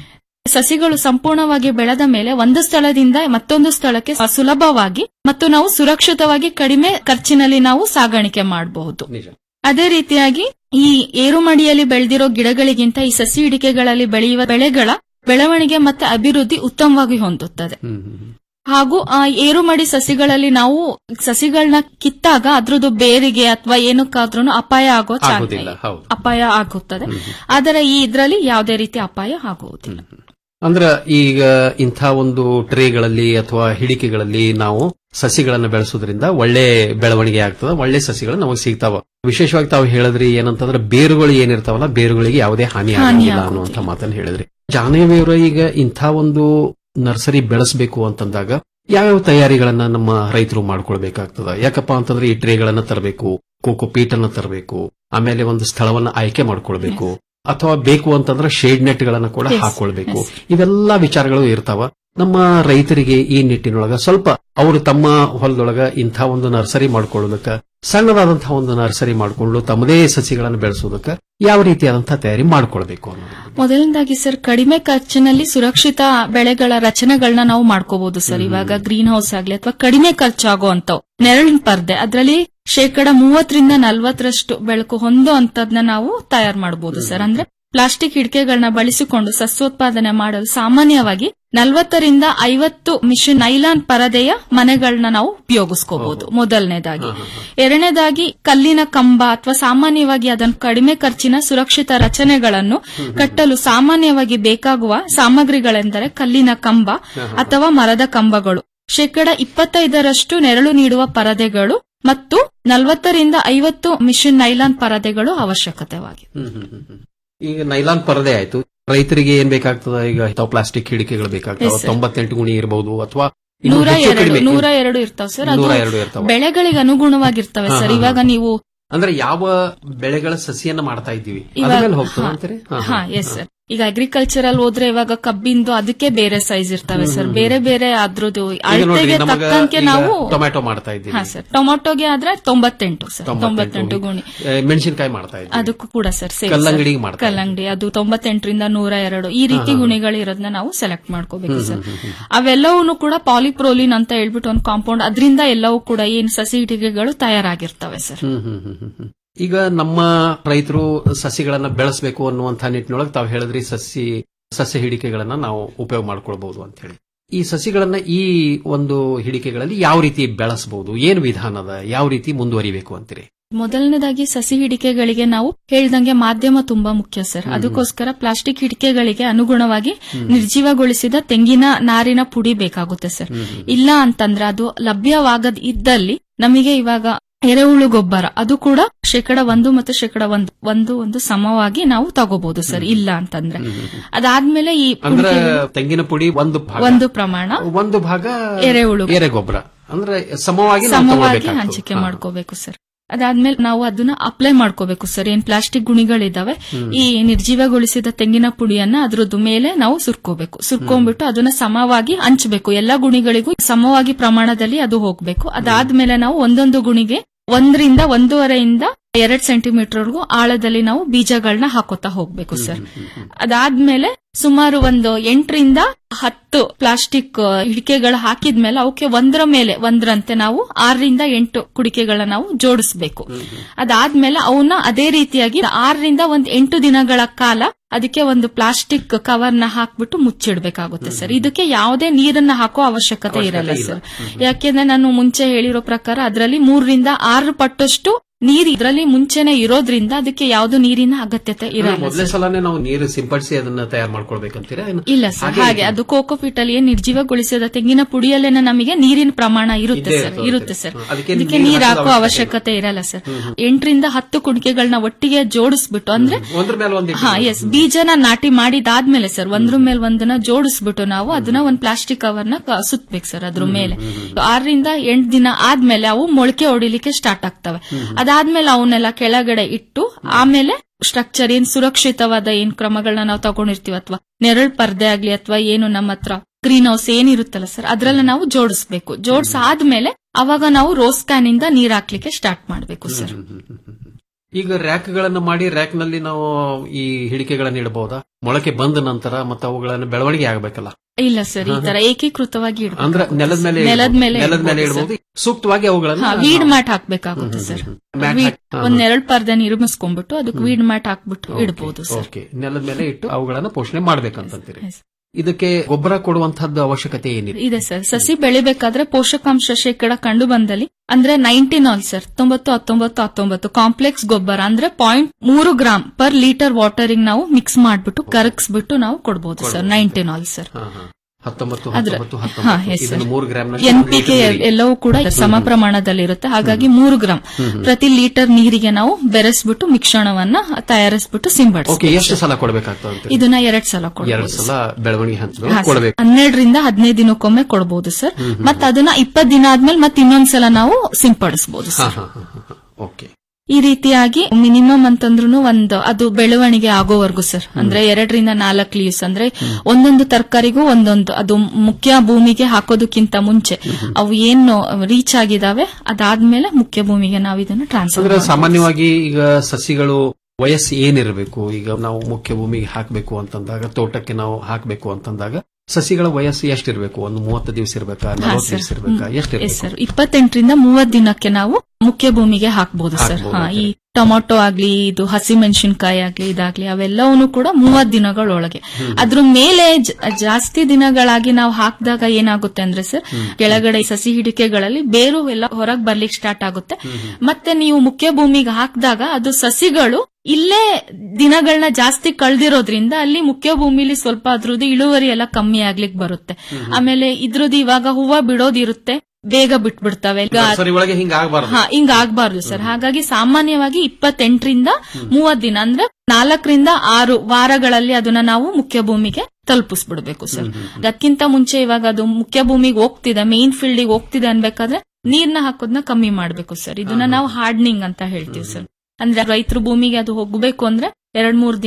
N: ಸಸಿಗಳು ಸಂಪೂರ್ಣವಾಗಿ ಬೆಳೆದ ಮೇಲೆ ಒಂದು ಸ್ಥಳದಿಂದ ಮತ್ತೊಂದು ಸ್ಥಳಕ್ಕೆ ಸುಲಭವಾಗಿ ಮತ್ತು ನಾವು ಸುರಕ್ಷಿತವಾಗಿ ಕಡಿಮೆ ಖರ್ಚಿನಲ್ಲಿ ನಾವು ಸಾಗಾಣಿಕೆ ಮಾಡಬಹುದು ಅದೇ ರೀತಿಯಾಗಿ ಈ ಏರುಮಡಿಯಲ್ಲಿ ಬೆಳೆದಿರೋ ಗಿಡಗಳಿಗಿಂತ ಈ ಸಸಿ ಹಿಡಿಕೆಗಳಲ್ಲಿ ಬೆಳೆಯುವ ಬೆಳೆಗಳ ಬೆಳವಣಿಗೆ ಮತ್ತೆ ಅಭಿವೃದ್ಧಿ ಉತ್ತಮವಾಗಿ ಹೊಂದುತ್ತದೆ ಹಾಗೂ ಆ ಏರುಮಡಿ ಸಸಿಗಳಲ್ಲಿ ನಾವು ಸಸಿಗಳನ್ನ ಕಿತ್ತಾಗ ಅದ್ರದ್ದು ಬೇರಿಗೆ ಅಥವಾ ಏನಕ್ಕಾದ್ರೂ ಅಪಾಯ ಆಗೋ ಚಾನ್ಸ್
M: ಆಗೋದಿಲ್ಲ ಹೌದು
N: ಅಪಾಯ ಆಗುತ್ತದೆ ಆದರೆ ಈ ಇದ್ರಲ್ಲಿ ಯಾವುದೇ ರೀತಿ ಅಪಾಯ ಆಗುವುದಿಲ್ಲ
M: ಅಂದ್ರ ಈಗ ಇಂಥ ಒಂದು ಟ್ರೇಗಳಲ್ಲಿ ಅಥವಾ ಹಿಡಿಕೆಗಳಲ್ಲಿ ನಾವು ಸಸಿಗಳನ್ನ ಬೆಳೆಸೋದ್ರಿಂದ ಒಳ್ಳೆ ಬೆಳವಣಿಗೆ ಆಗ್ತದ ಒಳ್ಳೆ ಸಸಿಗಳು ನಮಗೆ ಸಿಗ್ತಾವ ವಿಶೇಷವಾಗಿ ತಾವು ಹೇಳಿದ್ರಿ ಏನಂತಂದ್ರೆ ಬೇರುಗಳು ಏನಿರ್ತಾವಲ್ಲ ಬೇರುಗಳಿಗೆ ಯಾವುದೇ ಹಾನಿ
N: ಹಾನಿ
M: ಆಗಿಲ್ಲ
N: ಆಗೋದಿಲ್ಲ.
M: ಅನ್ನುವಂಥ ಮಾತನ್ನ ಹೇಳಿದ್ರಿ ಜಾನೇವಿಯವರು ಈಗ ಇಂಥ ಒಂದು ನರ್ಸರಿ ಬೆಳೆಸಬೇಕು ಅಂತಂದಾಗ ಯಾವ್ಯಾವ ತಯಾರಿಗಳನ್ನ ನಮ್ಮ ರೈತರು ಮಾಡ್ಕೊಳ್ಬೇಕಾಗ್ತದ ಯಾಕಪ್ಪ ಅಂತಂದ್ರೆ ಈ ಟ್ರೇಗಳನ್ನ ತರಬೇಕು ಕೋಕೋ ಪೀಟ್ ಅನ್ನ ತರಬೇಕು ಆಮೇಲೆ ಒಂದು ಸ್ಥಳವನ್ನ ಆಯ್ಕೆ ಮಾಡ್ಕೊಳ್ಬೇಕು ಅಥವಾ ಬೇಕು ಅಂತಂದ್ರೆ ಶೇಡ್ ನೆಟ್ ಗಳನ್ನ ಕೂಡ
N: Yes,
M: ಹಾಕೊಳ್ಬೇಕು
N: yes.
M: ಇವೆಲ್ಲಾ ವಿಚಾರಗಳು ಇರ್ತಾವ ನಮ್ಮ ರೈತರಿಗೆ ಈ ನಿಟ್ಟಿನೊಳಗ ಸ್ವಲ್ಪ ಅವರು ತಮ್ಮ ಹೊಲದೊಳಗ ಇಂಥ ಒಂದು ನರ್ಸರಿ ಮಾಡ್ಕೊಳ್ಳೋದಕ್ಕ ಸಣ್ಣದಾದಂತಹ ಒಂದು ನರ್ಸರಿ ಮಾಡಿಕೊಂಡು ತಮ್ಮದೇ ಸಸಿಗಳನ್ನು ಬೆಳೆಸೋದಕ್ಕ ಯಾವ ರೀತಿಯಾದಂತಹ ತಯಾರಿ ಮಾಡ್ಕೊಳ್ಬೇಕು ಅನ್ನೋದು
N: ಮೊದಲನೇದಾಗಿ ಸರ್ ಕಡಿಮೆ ಖರ್ಚಿನಲ್ಲಿ ಸುರಕ್ಷಿತ ಬೆಳೆಗಳ ರಚನೆಗಳನ್ನ ನಾವು ಮಾಡ್ಕೋಬಹುದು ಸರ್ ಇವಾಗ ಗ್ರೀನ್ ಹೌಸ್ ಆಗ್ಲಿ ಅಥವಾ ಕಡಿಮೆ ಖರ್ಚಾಗುವಂತವು ನೆರಳಿನ ಪರ್ದೆ ಅದರಲ್ಲಿ ಶೇಕಡ ಮೂವತ್ತರಿಂದ ನಲ್ವತ್ತರಷ್ಟು ಬೆಳಕು ಹೊಂದೋ ಅಂತದ್ನ ನಾವು ತಯಾರು ಮಾಡಬಹುದು ಸರ್ ಅಂದ್ರೆ ಪ್ಲಾಸ್ಟಿಕ್ ಹಿಡಿಕೆಗಳನ್ನ ಬಳಸಿಕೊಂಡು ಸಸ್ಯೋತ್ಪಾದನೆ ಮಾಡಲು ಸಾಮಾನ್ಯವಾಗಿ ನಲವತ್ತರಿಂದ ಐವತ್ತು ಮಿಷನ್ ನೈಲಾನ್ ಪರದೆಯ ಮನೆಗಳನ್ನ ನಾವು ಉಪಯೋಗಿಸ್ಕೋಬಹುದು ಮೊದಲನೇದಾಗಿ ಎರಡನೇದಾಗಿ ಕಲ್ಲಿನ ಕಂಬ ಅಥವಾ ಸಾಮಾನ್ಯವಾಗಿ ಅದನ್ನು ಕಡಿಮೆ ಖರ್ಚಿನ ಸುರಕ್ಷಿತ ರಚನೆಗಳನ್ನು ಕಟ್ಟಲು ಸಾಮಾನ್ಯವಾಗಿ ಬೇಕಾಗುವ ಸಾಮಗ್ರಿಗಳೆಂದರೆ ಕಲ್ಲಿನ ಕಂಬ ಅಥವಾ ಮರದ ಕಂಬಗಳು ಶೇಕಡ ಇಪ್ಪತ್ತೈದರಷ್ಟು ನೆರಳು ನೀಡುವ ಪರದೆಗಳು ಮತ್ತು ನಲವತ್ತರಿಂದ ಐವತ್ತು ಮಿಷನ್ ನೈಲಾನ್ ಪರದೆಗಳು ಅವಶ್ಯಕತೆವಾಗಿದೆ
M: ಹ್ಮ್, ಹ್ಮ್, ಹ್ಮ್, ಹ್ಮ್. ಈಗ ನೈಲಾನ್ ಪರದೆ ಆಯ್ತು ರೈತರಿಗೆ ಏನ್ ಬೇಕಾಗ್ತದ ಈಗ ತಾವು ಪ್ಲಾಸ್ಟಿಕ್ ಹಿಡಿಕೆಗಳು ಬೇಕಾಗ್ತವ
N: Yes, sir.
M: ತೊಂಬತ್ತೆಂಟು ಗುಣಿ ಇರಬಹುದು ಅಥವಾ ಇನ್ನೂ
N: ನೂರ
M: ಹೆಚ್ಚು
N: ಎರಡು
M: ಕಡಿಮೆ
N: ನೂರ ಎರಡು ಇರ್ತಾವ ಸರ್ ಅದು
M: ನೂರ ಎರಡು ಇರ್ತಾವ
N: ಬೆಳೆಗಳಿಗೆ ಅನುಗುಣವಾಗಿರ್ತವೆ
M: ಹಾ,
N: ಸರ್
M: ಹಾ,
N: ಇವಾಗ ನೀವು
M: ಅಂದ್ರೆ ಯಾವ ಬೆಳೆಗಳ ಸಸಿಯನ್ನ ಮಾಡ್ತಾ ಇದ್ದೀವಿ ಅದ್ರ
N: ಇವಾಗ
M: ಮೇಲೆ ಹೋಗ್ತದ
N: ಹಾ,
M: ಅಂತೀರಿ
N: ಹಾ ಎಸ್ ಸರ್ ಈಗ ಅಗ್ರಿಕಲ್ಚರಲ್ ಹೋದ್ರೆ ಇವಾಗ ಕಬ್ಬಿಂದು ಅದಕ್ಕೆ ಬೇರೆ ಸೈಜ್ ಇರ್ತವೆ ಸರ್ ಬೇರೆ ಬೇರೆ ಅದ್ರದ್ದು
M: ಈಗ ನೋಡ್ರಿ
N: ಅಳತೆಗೆ
M: ನಮಗ
N: ತಕ್ಕಂಗೆ
M: ಈಗ
N: ನಾವು
M: ಟೊಮ್ಯಾಟೊ ಮಾಡ್ತಾ ಇದ್ದೀವಿ
N: ಹಾ ಸರ್ ಟೊಮೊಟೊಗೆ ಆದ್ರೆ ತೊಂಬತ್ತೆಂಟು ಸರ್ ತೊಂಬತ್ತೆಂಟು ಗುಣಿ
M: ಮೆಣಸಿನಕಾಯಿ ಮಾಡ್ತಾ ಇದ್ದೀವಿ
N: ಅದಕ್ಕೂ ಕೂಡ ಸರ್ ಸೇಮ್
M: ಕಲ್ಲಂಗಡಿಗೆ ಮಾಡ್ತಾ
N: ಕಲ್ಲಂಗಡಿ ಅದು ತೊಂಬತ್ತೆಂಟರಿಂದ ನೂರ ಎರಡು ಈ ರೀತಿ ಗುಣಿಗಳು ಇರೋದನ್ನ ನಾವು ಸೆಲೆಕ್ಟ್ ಮಾಡ್ಕೋಬೇಕು ಸರ್ ಅವೆಲ್ಲವೂ ಕೂಡ ಪಾಲಿಪ್ರೋಲಿನ್ ಅಂತ ಹೇಳ್ಬಿಟ್ಟು ಒಂದು ಕಾಂಪೌಂಡ್ ಅದರಿಂದ ಎಲ್ಲವೂ ಕೂಡ ಏನ್ ಸಸಿ ಇಟಿಕೆಗಳು ತಯಾರಾಗಿರ್ತವೆ ಸರ್
M: ಹ್ಮ್ ಹ್ಮ್ ಹ್ಮ್ ಹ್ಮ್ ಹ್ಮ್. ಈಗ ನಮ್ಮ ರೈತರು ಸಸಿಗಳನ್ನ ಬೆಳೆಸಬೇಕು ಅನ್ನುವಂತಹ ನಿಟ್ಟಿನೊಳಗೆ ತಾವು ಹೇಳಿದ್ರಿ ಸಸಿ ಸಸ್ಯ ಹಿಡಿಕೆಗಳನ್ನ ನಾವು ಉಪಯೋಗ ಮಾಡ್ಕೊಳ್ಬಹುದು ಅಂತ ಹೇಳಿ ಈ ಸಸಿಗಳನ್ನ ಈ ಒಂದು ಹಿಡಿಕೆಗಳಲ್ಲಿ ಯಾವ ರೀತಿ ಬೆಳೆಸಬಹುದು ಏನು ವಿಧಾನದ ಯಾವ ರೀತಿ ಮುಂದುವರಿಬೇಕು ಅಂತೀರಿ
N: ಮೊದಲನೇದಾಗಿ ಸಸಿ ಹಿಡಿಕೆಗಳಿಗೆ ನಾವು ಹೇಳ್ದಂಗೆ ಮಾಧ್ಯಮ ತುಂಬಾ ಮುಖ್ಯ ಸರ್ ಅದಕ್ಕೋಸ್ಕರ ಪ್ಲಾಸ್ಟಿಕ್ ಹಿಡಿಕೆಗಳಿಗೆ ಅನುಗುಣವಾಗಿ ನಿರ್ಜೀವಗೊಳಿಸಿದ ತೆಂಗಿನ ನಾರಿನ ಪುಡಿ ಬೇಕಾಗುತ್ತೆ ಸರ್ ಇಲ್ಲ ಅಂತಂದ್ರೆ ಅದು ಲಭ್ಯವಾಗದ್ ಇದ್ದಲ್ಲಿ ನಮಗೆ ಇವಾಗ ಎರೆಹುಳು ಗೊಬ್ಬರ ಅದು ಕೂಡ ಶೇಕಡ ಒಂದು ಮತ್ತು ಶೇಕಡ ಒಂದು ಒಂದು ಒಂದು ಸಮವಾಗಿ ನಾವು ತಗೋಬಹುದು ಸರ್ ಇಲ್ಲ ಅಂತಂದ್ರೆ ಅದಾದ್ಮೇಲೆ ಈ
M: ಅಂದ್ರೆ
N: ಪುಡಿಕೆಗಳು
M: ತೆಂಗಿನ ಪುಡಿ ಒಂದು ಭಾಗ
N: ಒಂದು ಪ್ರಮಾಣ
M: ಒಂದು ಭಾಗ
N: ಎರೆಹುಳು
M: ಎರೆಗೊಬ್ಬರ ಅಂದ್ರೆ ಸಮವಾಗಿ ನಾವು
N: ಸಮವಾಗಿ
M: ತಗೊಳ್ಬೇಕಾಗ್ತದೆ.
N: ಹಂಚಿಕೆ
M: ಹಾ.
N: ಮಾಡ್ಕೋಬೇಕು ಸರ್ ಅದಾದ್ಮೇಲೆ ನಾವು ಅದನ್ನ ಅಪ್ಲೈ ಮಾಡ್ಕೋಬೇಕು ಸರ್ ಏನ್ ಪ್ಲಾಸ್ಟಿಕ್ ಗುಣಿಗಳಿದಾವೆ ಈ ನಿರ್ಜೀವಗೊಳಿಸಿದ ತೆಂಗಿನ ಪುಡಿಯನ್ನ ಅದ್ರದ್ದು ಮೇಲೆ ನಾವು ಸುರ್ಕೋಬೇಕು ಸುರ್ಕೊಂಡ್ಬಿಟ್ಟು ಅದನ್ನ ಸಮವಾಗಿ ಹಂಚಬೇಕು ಎಲ್ಲಾ ಗುಣಿಗಳಿಗೂ ಸಮವಾಗಿ ಪ್ರಮಾಣದಲ್ಲಿ ಅದು ಹೋಗ್ಬೇಕು ಅದಾದ್ಮೇಲೆ ನಾವು ಒಂದೊಂದು ಗುಣಿಗೆ ಒಂದರಿಂದ ಒಂದೂವರೆಯಿಂದ ಎರಡ್ ಸೆಂಟಿಮೀಟರ್ವರೆಗೂ ಆಳದಲ್ಲಿ ನಾವು ಬೀಜಗಳನ್ನ ಹಾಕೋತಾ ಹೋಗ್ಬೇಕು ಸರ್ ಅದಾದ್ಮೇಲೆ ಸುಮಾರು ಒಂದು ಎಂಟರಿಂದ ಹತ್ತು ಪ್ಲಾಸ್ಟಿಕ್ ಹಿಡಿಕೆಗಳು ಹಾಕಿದ್ಮೇಲೆ ಅವಕ್ಕೆ ಒಂದರ ಮೇಲೆ ಒಂದರಂತೆ ನಾವು ಆರರಿಂದ ಎಂಟು ಕುಡಿಕೆಗಳನ್ನ ನಾವು ಜೋಡಿಸಬೇಕು ಅದಾದ್ಮೇಲೆ ಅವನ್ನ ಅದೇ ರೀತಿಯಾಗಿ ಆರರಿಂದ ಒಂದ್ ಎಂಟು ದಿನಗಳ ಕಾಲ ಅದಕ್ಕೆ ಒಂದು ಪ್ಲಾಸ್ಟಿಕ್ ಕವರ್ನ ಹಾಕ್ಬಿಟ್ಟು ಮುಚ್ಚಿಡ್ಬೇಕಾಗುತ್ತೆ ಸರ್ ಇದಕ್ಕೆ ಯಾವುದೇ ನೀರನ್ನ ಹಾಕೋ ಅವಶ್ಯಕತೆ ಇರಲ್ಲ ಸರ್ ಯಾಕೆಂದ್ರೆ ನಾನು ಮುಂಚೆ ಹೇಳಿರೋ ಪ್ರಕಾರ ಅದರಲ್ಲಿ ಮೂರರಿಂದ ಆರು ಪಟ್ಟಷ್ಟು ನೀರು ಇದರಲ್ಲಿ ಮುಂಚೆನೆ ಇರೋದ್ರಿಂದ ಅದಕ್ಕೆ ಯಾವ್ದು ನೀರಿನ ಅಗತ್ಯತೆ
M: ಅಂದ್ರೆ
N: ಇರಲ್ಲ
M: ಮೊದಲನೇ
N: ಸರ್.
M: ಸಲನೇ ನಾವು ನೀರು ಸಿಂಪಡಿಸಿ ಅದನ್ನ ತಯಾರು ಮಾಡ್ಕೊಳ್ಬೇಕಂತೀರಾ ಏನು?
N: ಇಲ್ಲ ಸರ್ ಹಾಗೆ ಅದು ಕೋಕೋಪಿಟ್ ಅಲ್ಲಿ ಏನ್ ನಿರ್ಜೀವಗೊಳಿಸಿದ ತೆಂಗಿನ ಪುಡಿಯಲ್ಲೇನೆ ನಮಗೆ ನೀರಿನ ಪ್ರಮಾಣ ಇರುತ್ತೆ
M: ಇದ್ದೇ
N: ಸರ್
M: ಇರ್ತದೆ.
N: ಇರುತ್ತೆ ಸರ್
M: ಹ್ಮ್. ಅದಕ್ಕೆ
N: ಇದಕ್ಕೆ
M: ನೀರು
N: ನೀರ್
M: ಹಾಕೋ
N: ಹಾಕೋ
M: ಅವಶ್ಯಕತೆ
N: ಅವಶ್ಯಕತೆ ಇರಲ್ಲ ಸರ್ ಎಂಟರಿಂದ ಹತ್ತು ಕುಡಿಕೆಗಳನ್ನ ಒಟ್ಟಿಗೆ ಜೋಡಿಸ್ಬಿಟ್ಟು ಅಂದ್ರೆ
M: ಒಂದ್ರ ಮೇಲೆ ಒಂದು
N: ಹಾ ಎಸ್ ಬೀಜನ ನಾಟಿ ಮಾಡಿದಾದ್ಮೇಲೆ ಸರ್ ಒಂದ್ರ ಮೇಲೆ ಒಂದನ್ನ ಜೋಡಿಸ್ಬಿಟ್ಟು ನಾವು ಅದನ್ನ ಒಂದ್ ಪ್ಲಾಸ್ಟಿಕ್ ಕವರ್ನ ಕ- ಸುತ್ಬೇಕು ಸರ್ ಅದ್ರ ಮೇಲೆ ಆರರಿಂದ ಎಂಟು ದಿನ ಆದ್ಮೇಲೆ ಅವು ಮೊಳಕೆ ಹೊಡಿಲಿಕ್ಕೆ ಸ್ಟಾರ್ಟ್ ಆಗ್ತವೆ ಅದಾದ್ಮೇಲೆ ಅವನ್ನೆಲ್ಲ ಕೆಳಗಡೆ ಇಟ್ಟು ಆಮೇಲೆ ಸ್ಟ್ರಕ್ಚರ್ ಏನ್ ಸುರಕ್ಷಿತವಾದ ಏನ್ ಕ್ರಮಗಳನ್ನ ನಾವು ತಗೊಂಡಿರ್ತೀವಿ ಅಥವಾ ನೆರಳು ಪರ್ದೆ ಆಗ್ಲಿ ಅಥವಾ ಏನು ನಮ್ಮ ಹತ್ರ ಗ್ರೀನ್ ಹೌಸ್ ಏನಿರುತ್ತಲ್ಲ ಸರ್ ಅದ್ರಲ್ಲಿ ನಾವು ಜೋಡಿಸ್ಬೇಕು ಜೋಡಿಸ್ ಆದ್ಮೇಲೆ ಅವಾಗ ನಾವು ರೋಸ್ ಕ್ಯಾನ್ ಇಂದ ನೀರ್ ಹಾಕ್ಲಿಕ್ಕೆ ಸ್ಟಾರ್ಟ್ ಮಾಡ್ಬೇಕು ಸರ್
M: ಈಗ ರ್ಯಾಕ್ ಗಳನ್ನ ಮಾಡಿ ರ್ಯಾಕ್ ನಲ್ಲಿ ನಾವು ಈ ಹಿಡಿಕೆಗಳನ್ನ ಇಡಬಹುದಾ ಮೊಳಕೆ ಬಂದ ನಂತರ ಮತ್ತೆ ಅವುಗಳನ್ನ ಬೆಳವಣಿಗೆ ಆಗಬೇಕಲ್ಲ
N: ಇಲ್ಲ ಸರ್ ಈ ತರ ಏಕೀಕೃತವಾಗಿ ಇಡ್ಬೇಕು
M: ಅಂದ್ರೆ ನೆಲದ ಮೇಲೆ
N: ನೆಲದ ಮೇಲೆ
M: ನೆಲದ ಮೇಲೆ
N: ಇಡ್ಬೋದು
M: ಇಡಬಹುದು ಸೂಕ್ತವಾಗಿ ಅವುಗಳನ್ನ
N: ವೀಡ್ ಮ್ಯಾಟ್ ಹಾಕ್ಬೇಕಾಗುತ್ತೆ ಸರ್
M: ಮ್ಯಾಟ್
N: ವೀಡ್-
M: ಹಾಕಿ- ಹಾ,
N: ಒಂದ್
M: ಹಾ.
N: ನೆರಳು ಪರ್ದೆ ನಿರ್ಮಿಸ್ಕೊಂಡ್ಬಿಟ್ಟು ಅದಕ್ಕೆ ವೀಡ್ ಮ್ಯಾಟ್ ಹಾಕ್ಬಿಟ್ಟು ಇಡಬಹುದು ಸರ್
M: ಓಕೆ ನೆಲದ ಮೇಲೆ ಇಟ್ಟು ಅವುಗಳನ್ನ ಪೋಷಣೆ ಮಾಡ್ಬೇಕಂತೀರಿ ಇದಕ್ಕೆ ಗೊಬ್ಬರ ಕೊಡುವಂತಹದ್ದು ಅವಶ್ಯಕತೆ ಏನಿದೆ
N: ಇದೆ ಸರ್ ಸಸಿ ಬೆಳಿಬೇಕಾದ್ರೆ ಪೋಷಕಾಂಶ ಶೇಕಡ ಕಂಡು ಬಂದಲ್ಲಿ ಅಂದ್ರೆ ನೈನ್ಟಿನಾಲ್ ಸರ್ ತೊಂಬತ್ತು ಹತ್ತೊಂಬತ್ತು ಹತ್ತೊಂಬತ್ತು ಕಾಂಪ್ಲೆಕ್ಸ್ ಗೊಬ್ಬರ ಅಂದ್ರೆ ಪಾಯಿಂಟ್ ಮೂರು ಗ್ರಾಮ್ ಪರ್ ಲೀಟರ್ ವಾಟರಿಂಗ್ ನಾವು ಮಿಕ್ಸ್ ಮಾಡ್ಬಿಟ್ಟು ಕರಗಿಸ್ಬಿಟ್ಟು ನಾವು ಕೊಡಬಹುದು ಸರ್ ನೈನ್ಟಿನಾಲ್ ಸರ್
M: ಹಾ, ಹಾ. ಹತ್ತೊಂಬತ್ತು
N: ಅದ್ರ
M: ಹತ್ತೊಂಬತ್ತು
N: ಹಾ
M: ಹತ್ತೊಂಬತ್ತು
N: ಎಸ್
M: ಇದನ್ನು ಮೂರು ಗ್ರಾಮ್
N: ಎನ್ ಪಿ ಕೆ ಎಲ್ಲವೂ ಕೂಡ ಸಮ ಪ್ರಮಾಣದಲ್ಲಿರುತ್ತೆ ಹಾಗಾಗಿ ಮೂರು ಗ್ರಾಮ್ ಪ್ರತಿ ಲೀಟರ್ ನೀರಿಗೆ ನಾವು ಬೆರೆಸ್ಬಿಟ್ಟು ಮಿಶ್ರಣವನ್ನ ತಯಾರಿಸ್ಬಿಟ್ಟು
M: ಓಕೆ
N: ಸಿಂಪಡಿಸ್ಬೇಕು
M: ಎಷ್ಟು ಸಲ ಕೊಡಬೇಕಾಗ್ತದೆ
N: ಇದನ್ನ ಎರಡ್ ಸಲ
M: ಎರಡು
N: ಕೊಡಬಹುದು
M: ಸಲ ಬೆಳವಣಿಗೆ
N: ಹಾ,
M: ಹಂತದಲ್ಲಿ
N: ಸರ್.
M: ಕೊಡಬೇಕು
N: ಹನ್ನೆರಡರಿಂದ ಹದಿನೈದು ದಿನಕ್ಕೊಮ್ಮೆ ಕೊಡಬಹುದು ಸರ್
M: ಹ್ಮ್, ಹ್ಮ್.
N: ಮತ್ತೆ ಅದನ್ನ ಇಪ್ಪತ್ ದಿನ ಆದ್ಮೇಲೆ ಮತ್ತೆ ಇನ್ನೊಂದ್ಸಲ ನಾವು ಸಿಂಪಡಿಸಬಹುದು
M: ಹಾ
N: ಸರ್
M: ಹಾ ಹಾ ಹಾ, ಹಾ. ಓಕೆ
N: ಈ ರೀತಿಯಾಗಿ ಮಿನಿಮಮ್ ಅಂತಂದ್ರೂ ಒಂದು ಅದು ಬೆಳವಣಿಗೆ ಆಗೋವರೆಗೂ ಸರ್ ಅಂದ್ರೆ ಎರಡರಿಂದ ನಾಲ್ಕು ಲೀವ್ಸ್ ಅಂದ್ರೆ ಒಂದೊಂದು ತರಕಾರಿಗೂ ಒಂದೊಂದು ಅದು ಮುಖ್ಯ ಭೂಮಿಗೆ ಹಾಕೋದಕ್ಕಿಂತ ಮುಂಚೆ ಅವು ಏನು ರೀಚ್ ಆಗಿದಾವೆ ಅದಾದ್ಮೇಲೆ ಮುಖ್ಯ ಭೂಮಿಗೆ ನಾವು ಇದನ್ನ ಟ್ರಾನ್ಸ್ಫರ್
M: ಅಂದ್ರೆ ಸಾಮಾನ್ಯವಾಗಿ ಈಗ ಸಸಿಗಳು ವಯಸ್ಸು ಏನಿರಬೇಕು ಈಗ ನಾವು ಮುಖ್ಯ ಭೂಮಿಗೆ ಹಾಕಬೇಕು ಅಂತಂದಾಗ ತೋಟಕ್ಕೆ ನಾವು ಹಾಕಬೇಕು ಅಂತಂದಾಗ ಸಸಿಗಳ ವಯಸ್ಸು ಎಷ್ಟಿರ್ಬೇಕು ಒಂದು ಮೂವತ್ತು ದಿವಸ ಇರ್ಬೇಕಾ ನಲವತ್ತು ದಿವಸ ಇರ್ಬೇಕಾ ಎಷ್ಟಿರ್ಬೇಕು
N: ಸರ್ ಇಪ್ಪತ್ತೆಂಟರಿಂದ ಮೂವತ್ ದಿನಕ್ಕೆ ನಾವು ಮುಖ್ಯ ಭೂಮಿಗೆ ಹಾಕ್ಬಹುದು ಸರ್
M: ಹಾಕ್ಬೋದು,
N: ಹಾ ಈ ಟೊಮೊಟೊ ಆಗ್ಲಿ ಇದು ಹಸಿ ಮೆಣಸಿನಕಾಯಿ ಆಗ್ಲಿ ಇದಾಗ್ಲಿ ಅವೆಲ್ಲವೂ ಕೂಡ ಮೂವತ್ ದಿನಗಳೊಳಗೆ ಅದ್ರ ಮೇಲೆ ಜ- ಜಾಸ್ತಿ ದಿನಗಳಾಗಿ ನಾವು ಹಾಕಿದಾಗ ಏನಾಗುತ್ತೆ ಅಂದ್ರೆ ಸರ್ ಕೆಳಗಡೆ ಈ ಸಸಿ ಹಿಡಿಕೆಗಳಲ್ಲಿ ಬೇರು ಎಲ್ಲ ಹೊರಗೆ ಬರ್ಲಿಕ್ಕೆ ಸ್ಟಾರ್ಟ್ ಆಗುತ್ತೆ ಮತ್ತೆ ನೀವು ಮುಖ್ಯ ಭೂಮಿಗೆ ಹಾಕಿದಾಗ ಅದು ಸಸಿಗಳು ಇಲ್ಲೇ ದಿನಗಳನ್ನ ಜಾಸ್ತಿ ಕಳ್ದಿರೋದ್ರಿಂದ ಅಲ್ಲಿ ಮುಖ್ಯ ಭೂಮಿಲಿ ಸ್ವಲ್ಪ ಅದ್ರದ್ದು ಇಳುವರಿ ಎಲ್ಲ ಕಮ್ಮಿ ಆಗ್ಲಿಕ್ಕೆ ಬರುತ್ತೆ ಆಮೇಲೆ ಇದ್ರದ್ದು ಇವಾಗ ಹೂವ ಬಿಡೋದಿರುತ್ತೆ ಬೇಗ ಬಿಟ್ಬಿಡ್ತವೆ ಈಗ
M: ನರ್ಸರಿ ಒಳಗೆ ಹಿಂಗ ಆಗಬಾರ್ದು
N: ಹಾ ಹಿಂಗ ಆಗ್ಬಾರ್ದು ಸರ್ ಹಾಗಾಗಿ ಸಾಮಾನ್ಯವಾಗಿ ಇಪ್ಪತ್ತೆಂಟರಿಂದ ಮೂವತ್ ದಿನ ಅಂದ್ರೆ ನಾಲ್ಕರಿಂದ ಆರು ವಾರಗಳಲ್ಲಿ ಅದನ್ನ ನಾವು ಮುಖ್ಯ ಭೂಮಿಗೆ ತಲುಪಿಸ್ಬಿಡ್ಬೇಕು ಸರ್ ಅದಕ್ಕಿಂತ ಮುಂಚೆ ಇವಾಗ ಅದು ಮುಖ್ಯ ಭೂಮಿಗೆ ಹೋಗ್ತಿದೆ ಮೇನ್ ಫೀಲ್ಡಿಗೆ ಹೋಗ್ತಿದೆ ಅನ್ಬೇಕಾದ್ರೆ ನೀರ್ನ ಹಾಕೋದನ್ನ ಕಮ್ಮಿ ಮಾಡ್ಬೇಕು ಸರ್ ಇದನ್ನ ನಾವು ಹಾರ್ಡ್ನಿಂಗ್ ಅಂತ ಹೇಳ್ತೀವಿ ಸರ್ ಅಂದ್ರೆ ರೈತರ ಭೂಮಿಗೆ ಅದು ಹೋಗ್ಬೇಕು ಅಂದ್ರೆ ಎರಡ್ ಮೂರ್ ದಿನ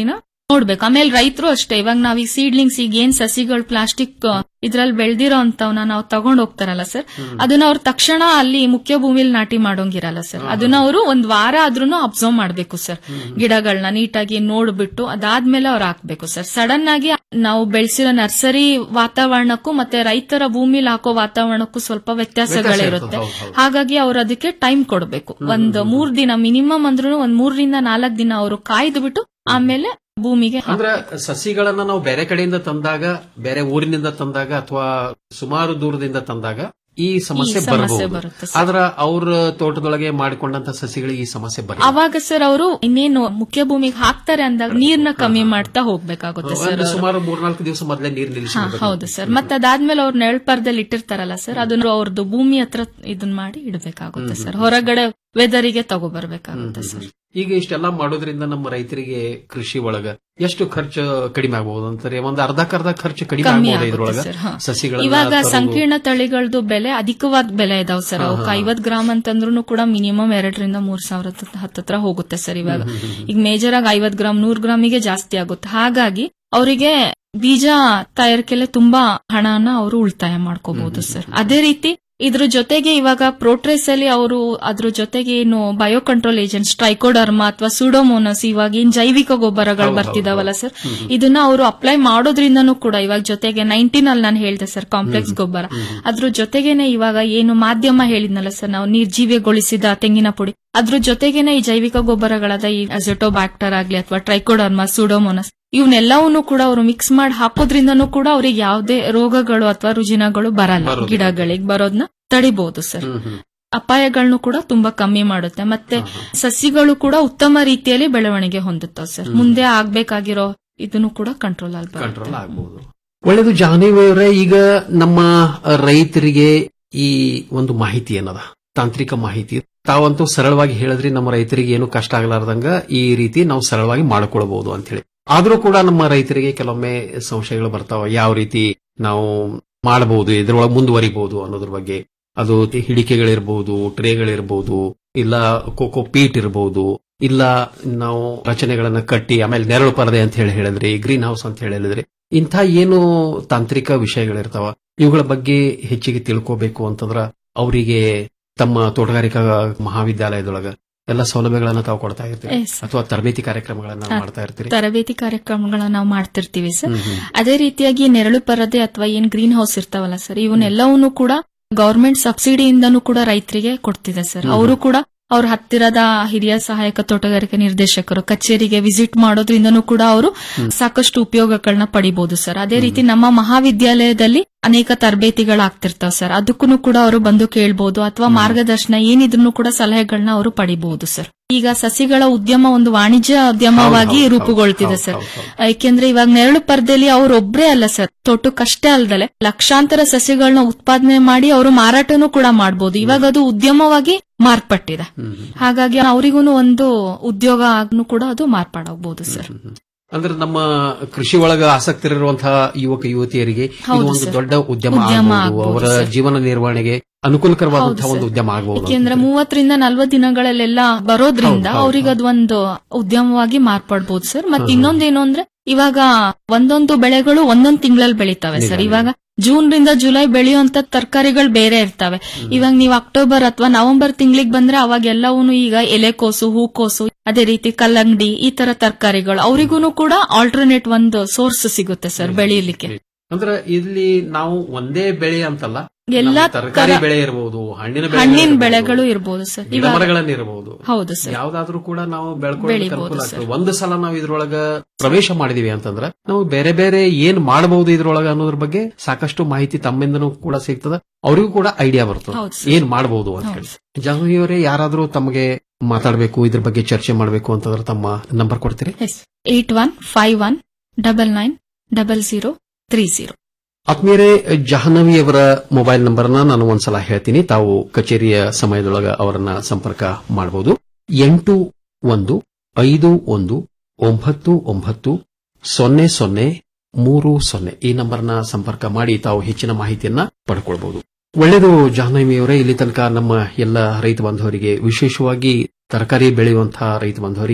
N: ನೋಡ್ಬೇಕು ಆಮೇಲೆ ರೈತರು ಅಷ್ಟೇ ಇವಾಗ ನಾವ್ ಈ ಸೀಡ್ಲಿಂಗ್ಸ್ ಈಗ ಏನ್ ಸಸಿಗಳು ಪ್ಲಾಸ್ಟಿಕ್ ಇದ್ರಲ್ಲಿ ಬೆಳ್ದಿರೋ ಅಂತವನ್ನ ನಾವು ತಗೊಂಡ್ ಹೋಗ್ತಾರಲ್ಲ ಸರ್ ಅದನ್ನ ಅವ್ರು ತಕ್ಷಣ ಅಲ್ಲಿ ಮುಖ್ಯ ಭೂಮಿಲಿ ನಾಟಿ ಮಾಡೋಂಗಿರಲ್ಲ ಸರ್ ಅದನ್ನ ಅವರು ಒಂದ್ ವಾರ ಆದ್ರೂ ಅಬ್ಸರ್ವ್ ಮಾಡ್ಬೇಕು ಸರ್ ಗಿಡಗಳನ್ನ ನೀಟಾಗಿ ನೋಡ್ಬಿಟ್ಟು ಅದಾದ್ಮೇಲೆ ಅವ್ರು ಹಾಕ್ಬೇಕು ಸರ್ ಸಡನ್ ಆಗಿ ನಾವು ಬೆಳೆಸಿರೋ ನರ್ಸರಿ ವಾತಾವರಣಕ್ಕೂ ಮತ್ತೆ ರೈತರ ಭೂಮಿಲಿ ಹಾಕೋ ವಾತಾವರಣಕ್ಕೂ ಸ್ವಲ್ಪ ವ್ಯತ್ಯಾಸಗಳಿರುತ್ತೆ
M: ಹೌದು, ಹೌದು.
N: ಹಾಗಾಗಿ ಅವ್ರು ಅದಕ್ಕೆ ಟೈಮ್ ಕೊಡ್ಬೇಕು ಒಂದ್ ಮೂರ್ ದಿನ ಮಿನಿಮಮ್ ಅಂದ್ರೂ ಒಂದ್ ಮೂರರಿಂದ ನಾಲ್ಕ್ ದಿನ ಅವರು ಕಾಯ್ದು ಬಿಟ್ಟು ಆಮೇಲೆ ಭೂಮಿಗೆ
M: ಅಂದ್ರೆ ಸಸಿಗಳನ್ನ ನಾವು ಬೇರೆ ಕಡೆಯಿಂದ ತಂದಾಗ ಬೇರೆ ಊರಿನಿಂದ ತಂದಾಗ ಅಥವಾ ಸುಮಾರು ದೂರದಿಂದ ತಂದಾಗ ಈ ಸಮಸ್ಯೆ
N: ಈ ಸಮಸ್ಯೆ
M: ಬರಬಹುದು
N: ಬರುತ್ತೆ ಸರ್.
M: ಆದ್ರ ಅವ್ರ ತೋಟದೊಳಗೆ ಮಾಡಿಕೊಂಡಂತ ಸಸಿಗಳಿಗೆ ಈ ಸಮಸ್ಯೆ ಬರ
N: ಅವಾಗ ಸರ್ ಅವರು ಇನ್ನೇನು ಮುಖ್ಯ ಭೂಮಿಗೆ ಹಾಕ್ತಾರೆ ಅಂದಾಗ ನೀರ್ನ ಕಮ್ಮಿ ಮಾಡ್ತಾ ಹೋಗ್ಬೇಕಾಗುತ್ತೆ ಸರ್
M: ಒಂದು
N: ಅವ್ರು.
M: ಸುಮಾರು ಮೂರ್ನಾಲ್ಕು ದಿವಸ ಮೊದಲೇ ನೀರು ನಿಲ್ಲಿಸಿ
N: ಹಾ, ಹೌದು ಸರ್ ಮತ್ತೆ ಅದಾದ್ಮೇಲೆ ಅವ್ರು ನೆರಳ್ಪರ್ದಲ್ಲಿ ಇಟ್ಟಿರ್ತಾರಲ್ಲ ಸರ್ ಅದನ್ನ ಅವ್ರದ್ದು ಭೂಮಿ ಹತ್ರ ಇದನ್ ಮಾಡಿ ಇಡಬೇಕಾಗುತ್ತೆ ಸರ್ ಹೊರಗಡೆ ವೆದರಿಗೆ ತಗೋಬರ್ಬೇಕಾಗುತ್ತೆ ಸರ್
M: ಈಗ ಇಷ್ಟೆಲ್ಲ ಮಾಡೋದ್ರಿಂದ ನಮ್ಮ ರೈತರಿಗೆ ಕೃಷಿ ಒಳಗ ಎಷ್ಟು ಖರ್ಚು ಕಡಿಮೆ ಆಗಬಹುದು ಅಂತಾರೆ ಒಂದು ಅರ್ಧಕ್ಕರ್ಧ ಖರ್ಚು ಕಡಿಮೆ
N: ಕಮ್ಮಿ
M: ಆಗಬಹುದು
N: ಆಗುತ್ತೆ
M: ಇದ್ರೊಳಗ
N: ಸರ್ ಹಾ.
M: ಸಸಿಗಳನ್ನ
N: ಇವಾಗ
M: ತರೋದು.
N: ಸಂಕೀರ್ಣ ತಳಿಗಳದ್ದು ಬೆಲೆ ಅಧಿಕವಾದ ಬೆಲೆ ಇದಾವ್ ಸರ್
M: ಹಾ,
N: ಅವಕ್ಕೆ
M: ಹಾ.
N: ಐವತ್ ಗ್ರಾಮ್ ಅಂತಂದ್ರೂ ಕೂಡ ಮಿನಿಮಮ್ ಎರಡರಿಂದ ಮೂರ್ ಸಾವಿರ ಹತ್ತತ್ರ ಹೋಗುತ್ತೆ ಸರ್ ಇವಾಗ
M: ಹ್ಮ್, ಹ್ಮ್, ಹ್ಮ್.
N: ಈಗ ಮೇಜರ್ ಆಗಿ ಐವತ್ ಗ್ರಾಮ್ ನೂರ್ ಗ್ರಾಮಿಗೆ ಜಾಸ್ತಿ ಆಗುತ್ತೆ ಹಾಗಾಗಿ ಅವರಿಗೆ ಬೀಜ ತಯಾರಿಕೆಲೆ ತುಂಬಾ ಹಣನ ಅವರು ಉಳಿತಾಯ ಮಾಡ್ಕೋಬಹುದು ಸರ್ ಅದೇ ರೀತಿ ಇದ್ರ ಜೊತೆಗೆ ಇವಾಗ ಪ್ರೋಟ್ರೇಸ್ ಅಲ್ಲಿ ಅವರು ಅದ್ರ ಜೊತೆಗೆ ಏನು ಬಯೋ ಕಂಟ್ರೋಲ್ ಏಜೆಂಟ್ಸ್ ಟ್ರೈಕೋಡರ್ಮಾ ಅಥವಾ ಸುಡೋಮೋನಸ್ ಇವಾಗ ಏನ್ ಜೈವಿಕ ಗೊಬ್ಬರಗಳು
K: ಹೌದು,
N: ಬರ್ತಿದಾವಲ್ಲ
K: ಹೌದು.
N: ಸರ್
K: ಹ್ಮ್, ಹ್ಮ್.
N: ಇದನ್ನ ಅವರು ಅಪ್ಲೈ ಮಾಡೋದ್ರಿಂದನೂ ಕೂಡ ಇವಾಗ ಜೊತೆಗೆ ನೈನ್ಟೀನ್ ಅಲ್ಲಿ ನಾನು ಹೇಳ್ದೆ ಸರ್ ಕಾಂಪ್ಲೆಕ್ಸ್
K: ಹ್ಮ್.
N: ಗೊಬ್ಬರ
K: ಹ್ಮ್.
N: ಅದ್ರ ಜೊತೆಗೇನೆ ಇವಾಗ ಏನು ಮಾಧ್ಯಮ ಹೇಳಿದ್ನಲ್ಲ ಸರ್ ನಾವು ನಿರ್ಜೀವಿಗೊಳಿಸಿದ ತೆಂಗಿನ ಪುಡಿ ಅದ್ರ ಜೊತೆಗೇನೆ ಈ ಜೈವಿಕ ಗೊಬ್ಬರಗಳಾದ ಈ ಅಜೆಟೋಬ್ಯಾಕ್ಟರ್ ಆಗ್ಲಿ ಅಥವಾ ಟ್ರೈಕೋಡರ್ಮಾ ಸುಡೋಮೋನಸ್ ಇವನ್ನೆಲ್ಲವನ್ನೂ ಕೂಡ ಅವರು ಮಿಕ್ಸ್ ಮಾಡಿ ಹಾಕೋದ್ರಿಂದನೂ ಕೂಡ ಅವ್ರಿಗೆ ಯಾವುದೇ ರೋಗಗಳು ಅಥವಾ ರುಜಿನಗಳು ಬರಲ್ಲ
M: ಬರೋದಿಲ್ಲ.
N: ಗಿಡಗಳಿಗೆ ಬರೋದನ್ನ ತಡಿಬಹುದು ಸರ್
M: ಹ್ಮ್, ಹ್ಮ್.
N: ಅಪಾಯಗಳನ್ನು ಕೂಡ ತುಂಬಾ ಕಮ್ಮಿ ಮಾಡುತ್ತೆ ಮತ್ತೆ ಸಸಿಗಳು ಕೂಡ ಉತ್ತಮ ರೀತಿಯಲ್ಲಿ ಬೆಳವಣಿಗೆ ಹೊಂದುತ್ತವೆ ಸರ್
M: ಹ್ಮ್.
N: ಮುಂದೆ ಆಗ್ಬೇಕಾಗಿರೋ ಇದನ್ನು ಕೂಡ ಕಂಟ್ರೋಲ್ ಅಲ್ಲಿ ಬರುತ್ತೆ.
M: ಕಂಟ್ರೋಲ್ ಆಗಬಹುದು ಒಳ್ಳೇದು ಜಾಹ್ನವಿ ಅವರೇ ಈಗ ನಮ್ಮ ರೈತರಿಗೆ ಈ ಒಂದು ಮಾಹಿತಿ ಏನದ ತಾಂತ್ರಿಕ ಮಾಹಿತಿ ತಾವಂತೂ ಸರಳವಾಗಿ ಹೇಳಿದ್ರಿ ನಮ್ಮ ರೈತರಿಗೆ ಏನು ಕಷ್ಟ ಆಗಲಾರ್ದಂಗ ಈ ರೀತಿ ನಾವು ಸರಳವಾಗಿ ಮಾಡ್ಕೊಳ್ಬಹುದು ಅಂತ ಹೇಳಿ ಆದ್ರೂ ಕೂಡ ನಮ್ಮ ರೈತರಿಗೆ ಕೆಲವೊಮ್ಮೆ ಸಂಶಯಗಳು ಬರ್ತಾವ ಯಾವ ರೀತಿ ನಾವು ಮಾಡಬಹುದು ಇದ್ರೊಳಗೆ ಮುಂದುವರಿಬಹುದು ಅನ್ನೋದ್ರ ಬಗ್ಗೆ ಅದು ಹಿಡಿಕೆಗಳಿರ್ಬಹುದು ಟ್ರೇಗಳಿರ್ಬಹುದು ಇಲ್ಲ ಕೋಕೋ ಪೀಟ್ ಇರಬಹುದು ಇಲ್ಲ ನಾವು ರಚನೆಗಳನ್ನ ಕಟ್ಟಿ ಆಮೇಲೆ ನೆರಳು ಪರದೆ ಅಂತ ಹೇಳಿ ಹೇಳಿದ್ರಿ ಗ್ರೀನ್ ಹೌಸ್ ಅಂತ ಹೇಳಿ ಹೇಳಿದ್ರಿ ಇಂಥ ಏನು ತಾಂತ್ರಿಕ ವಿಷಯಗಳಿರ್ತಾವ ಇವುಗಳ ಬಗ್ಗೆ ಹೆಚ್ಚಿಗೆ ತಿಳ್ಕೋಬೇಕು ಅಂತಂದ್ರ ಅವರಿಗೆ ತಮ್ಮ ತೋಟಗಾರಿಕಾ ಮಹಾವಿದ್ಯಾಲಯದೊಳಗ ಎಲ್ಲ ಸೌಲಭ್ಯಗಳನ್ನ ತಾವು ಕೊಡ್ತಾ ಇರ್ತೀರಿ
N: Yes.
M: ಅಥವಾ ತರಬೇತಿ ಕಾರ್ಯಕ್ರಮಗಳನ್ನ
N: ಹಾ,
M: ಮಾಡ್ತಾ ಇರ್ತೀರಿ
N: ತರಬೇತಿ ಕಾರ್ಯಕ್ರಮಗಳನ್ನ ನಾವು ಮಾಡ್ತಿರ್ತೀವಿ ಸರ್
M: ಹ್ಮ್, ಹ್ಮ್.
N: ಅದೇ ರೀತಿಯಾಗಿ ನೆರಳು ಪರದೆ ಅಥವಾ ಏನ್ ಗ್ರೀನ್ ಹೌಸ್ ಇರ್ತಾವಲ್ಲ ಸರ್ ಇವನ್ನೆಲ್ಲವನ್ನೂ ಕೂಡ ಗವರ್ಮೆಂಟ್ ಸಬ್ಸಿಡಿಯಿಂದನೂ ಕೂಡ ರೈತರಿಗೆ ಕೊಡ್ತಿದೆ ಸರ್
K: ಹ್ಮ್.
N: ಅವರು ಕೂಡ ಅವ್ರ ಹತ್ತಿರದ ಹಿರಿಯ ಸಹಾಯಕ ತೋಟಗಾರಿಕೆ ನಿರ್ದೇಶಕರು ಕಚೇರಿಗೆ ವಿಸಿಟ್ ಮಾಡೋದ್ರಿಂದನೂ ಕೂಡ ಅವರು
K: ಹ್ಮ್.
N: ಸಾಕಷ್ಟು ಉಪಯೋಗಗಳನ್ನ ಪಡಿಬಹುದು ಸರ್ ಅದೇ ರೀತಿ ನಮ್ಮ ಮಹಾವಿದ್ಯಾಲಯದಲ್ಲಿ ಅನೇಕ ತರಬೇತಿಗಳಾಗ್ತಿರ್ತಾವ ಸರ್ ಅದಕ್ಕೂ ಕೂಡ ಅವರು ಬಂದು ಕೇಳ್ಬೋದು ಅಥವಾ ಮಾರ್ಗದರ್ಶನ ಏನಿದ್ರು ಕೂಡ ಸಲಹೆಗಳನ್ನ ಅವರು ಪಡಿಬಹುದು ಸರ್ ಈಗ ಸಸಿಗಳ ಉದ್ಯಮ ಒಂದು ವಾಣಿಜ್ಯ ಉದ್ಯಮವಾಗಿ
K: ಹೌದು, ಹೌದು,
N: ರೂಪುಗೊಳ್ತಿದೆ
K: ಹೌದು,
N: ಸರ್
K: ಹೌದು,
N: ಯಾಕೆಂದ್ರೆ ಇವಾಗ ನೆರಳು ಪರದೆಯಲ್ಲಿ ಅವ್ರೊಬ್ರೇ ಅಲ್ಲ ಸರ್ ತೋಟಕ್ಕಷ್ಟೇ ಅಲ್ದಲೆ ಲಕ್ಷಾಂತರ ಸಸಿಗಳನ್ನ ಉತ್ಪಾದನೆ ಮಾಡಿ ಅವರು ಮಾರಾಟನೂ ಕೂಡ ಮಾಡಬಹುದು ಇವಾಗ ಅದು ಉದ್ಯಮವಾಗಿ ಮಾರ್ಪಟ್ಟಿದೆ ಹಾಗಾಗಿ ಅವರಿಗೂ ಒಂದು ಉದ್ಯೋಗ ಆಗ್ನು ಕೂಡ ಅದು ಮಾರ್ಪಾಡಬಹುದು ಸರ್
M: ಅಂದ್ರೆ ನಮ್ಮ ಕೃಷಿ ಒಳಗ ಆಸಕ್ತಿ ಇರುವಂತಹ ಯುವಕ ಯುವತಿಯರಿಗೆ ಇದು
N: ಹೌದು
M: ಒಂದು
N: ಸರ್.
M: ದೊಡ್ಡ ಉದ್ಯಮ
N: ಉದ್ಯಮ
M: ಆಗಬಹುದು
N: ಆಗ್ಬೋದು
M: ಅವರ
N: ಸರ್.
M: ಜೀವನ ನಿರ್ವಹಣೆಗೆ ಅನುಕೂಲಕರವಾದಂತಹ
N: ಹೌದು
M: ಒಂದು
N: ಸರ್.
M: ಉದ್ಯಮ ಆಗಬಹುದು
N: ಯಾಕೆಂದ್ರೆ ಮೂವತ್ತರಿಂದ ನಲ್ವತ್ತು ದಿನಗಳಲ್ಲೆಲ್ಲ ಬರೋದ್ರಿಂದ
M: ಹೌದು, ಹೌದು,
N: ಅವ್ರಿಗೆ ಅದೊಂದು ಉದ್ಯಮವಾಗಿ ಮಾರ್ಪಡ್ಬೋದು ಸರ್ ಮತ್ತೆ
M: ಹ್ಮ್,
N: ಇನ್ನೊಂದೇನು ಅಂದ್ರೆ ಇವಾಗ ಒಂದೊಂದು ಬೆಳೆಗಳು ಒಂದೊಂದು ತಿಂಗಳಲ್ಲಿ ಬೆಳಿತಾವೆ ಸರ್
K: ನಿಜ,
N: ಇವಾಗ ಜೂನ್ ರಿಂದ ಜುಲೈ ಬೆಳೆಯುವಂತ ತರಕಾರಿಗಳು ಬೇರೆ ಇರ್ತವೆ ಇವಾಗ ನೀವು ಅಕ್ಟೋಬರ್ ಅಥವಾ ನವೆಂಬರ್ ತಿಂಗಳಿಗೆ ಬಂದ್ರೆ ಅವಾಗ ಎಲ್ಲವೂ ಈಗ ಎಲೆಕೋಸು ಹೂಕೋಸು ಅದೇ ರೀತಿ ಕಲ್ಲಂಗಡಿ ಈ ತರ ತರಕಾರಿಗಳು ಅವರಿಗೂ ಕೂಡ ಆಲ್ಟರ್ನೇಟ್ ಒಂದು ಸೋರ್ಸ್ ಸಿಗುತ್ತೆ ಸರ್ ಬೆಳೆಯಲಿಕ್ಕೆ
M: ಅಂದ್ರೆ ಇಲ್ಲಿ ನಾವು ಒಂದೇ ಬೆಳೆ ಅಂತಲ್ಲ
N: ಎಲ್ಲಾ
M: ನಮ್ಮ ತರಕಾರಿ
N: ತರ-
M: ಬೆಳೆ ಇರಬಹುದು ಹಣ್ಣಿನ ಬೆಳೆ
N: ಹಣ್ಣಿನ ಬೆಳೆಗಳು ಇರ್ಬೋದು ಸರ್ ಇವಾಗ
M: ಮರಗಳನ್ನ ಇರಬಹುದು
N: ಹೌದು ಸರ್
M: ಯಾವ್ದಾದ್ರೂ ಕೂಡ ನಾವು ಬೆಳ್ಕೊಳ್ಳೋಕೆ
N: ಬೆಳಿಬೋದು
M: ಅನುಕೂಲ
N: ಸರ್.
M: ಆಗ್ತದೆ ಒಂದು ಸಲ ನಾವು ಇದ್ರೊಳಗ ಪ್ರವೇಶ ಮಾಡಿದೀವಿ ಅಂತಂದ್ರ ನಾವು ಬೇರೆ ಬೇರೆ ಏನ್ ಮಾಡಬಹುದು ಇದ್ರೊಳಗ ಅನ್ನೋದ್ರ ಬಗ್ಗೆ ಸಾಕಷ್ಟು ಮಾಹಿತಿ ತಮ್ಮಿಂದನೂ ಕೂಡ ಸಿಗ್ತದ ಅವರಿಗೂ ಕೂಡ ಐಡಿಯಾ ಬರ್ತದೆ
N: ಹೌದು ಸರ್.
M: ಏನ್ ಮಾಡಬಹುದು ಅಂತ ಹೇಳಿ ಜಾಹ್ನವಿಯವರೇ ಯಾರಾದ್ರೂ ತಮಗೆ ಮಾತಾಡಬೇಕು ಇದ್ರ ಬಗ್ಗೆ ಚರ್ಚೆ ಮಾಡಬೇಕು ಅಂತಂದ್ರೆ ತಮ್ಮ ನಂಬರ್ ಕೊಡ್ತೀರಿ
N: eight one five one double nine double zero three zero
M: ಆತ್ಮೀಯರೇ ಜಾಹ್ನವಿಯವರ ಮೊಬೈಲ್ ನಂಬರ್ನ ನಾನು ಒಂದ್ಸಲ ಹೇಳ್ತೀನಿ ತಾವು ಕಚೇರಿಯ ಸಮಯದೊಳಗ ಅವರನ್ನ ಸಂಪರ್ಕ ಮಾಡಬಹುದು ಎಂಟು ಒಂದು ಐದು ಒಂದು ಒಂಬತ್ತು ಒಂಬತ್ತು ಸೊನ್ನೆ ಸೊನ್ನೆ ಮೂರು ಸೊನ್ನೆ ಈ ನಂಬರ್ನ ಸಂಪರ್ಕ ಮಾಡಿ ತಾವು ಹೆಚ್ಚಿನ ಮಾಹಿತಿಯನ್ನ ಪಡ್ಕೊಳ್ಬಹುದು ಒಳ್ಳೆಯದು ಜಾಹ್ನವಿಯವರೇ ಇಲ್ಲಿ ತನಕ ನಮ್ಮ ಎಲ್ಲ ರೈತ ಬಾಂಧವರಿಗೆ ವಿಶೇಷವಾಗಿ ತರಕಾರಿ ಬೆಳೆಯುವಂತಹ ರೈತ ಬಾಂಧವರಿಗೆ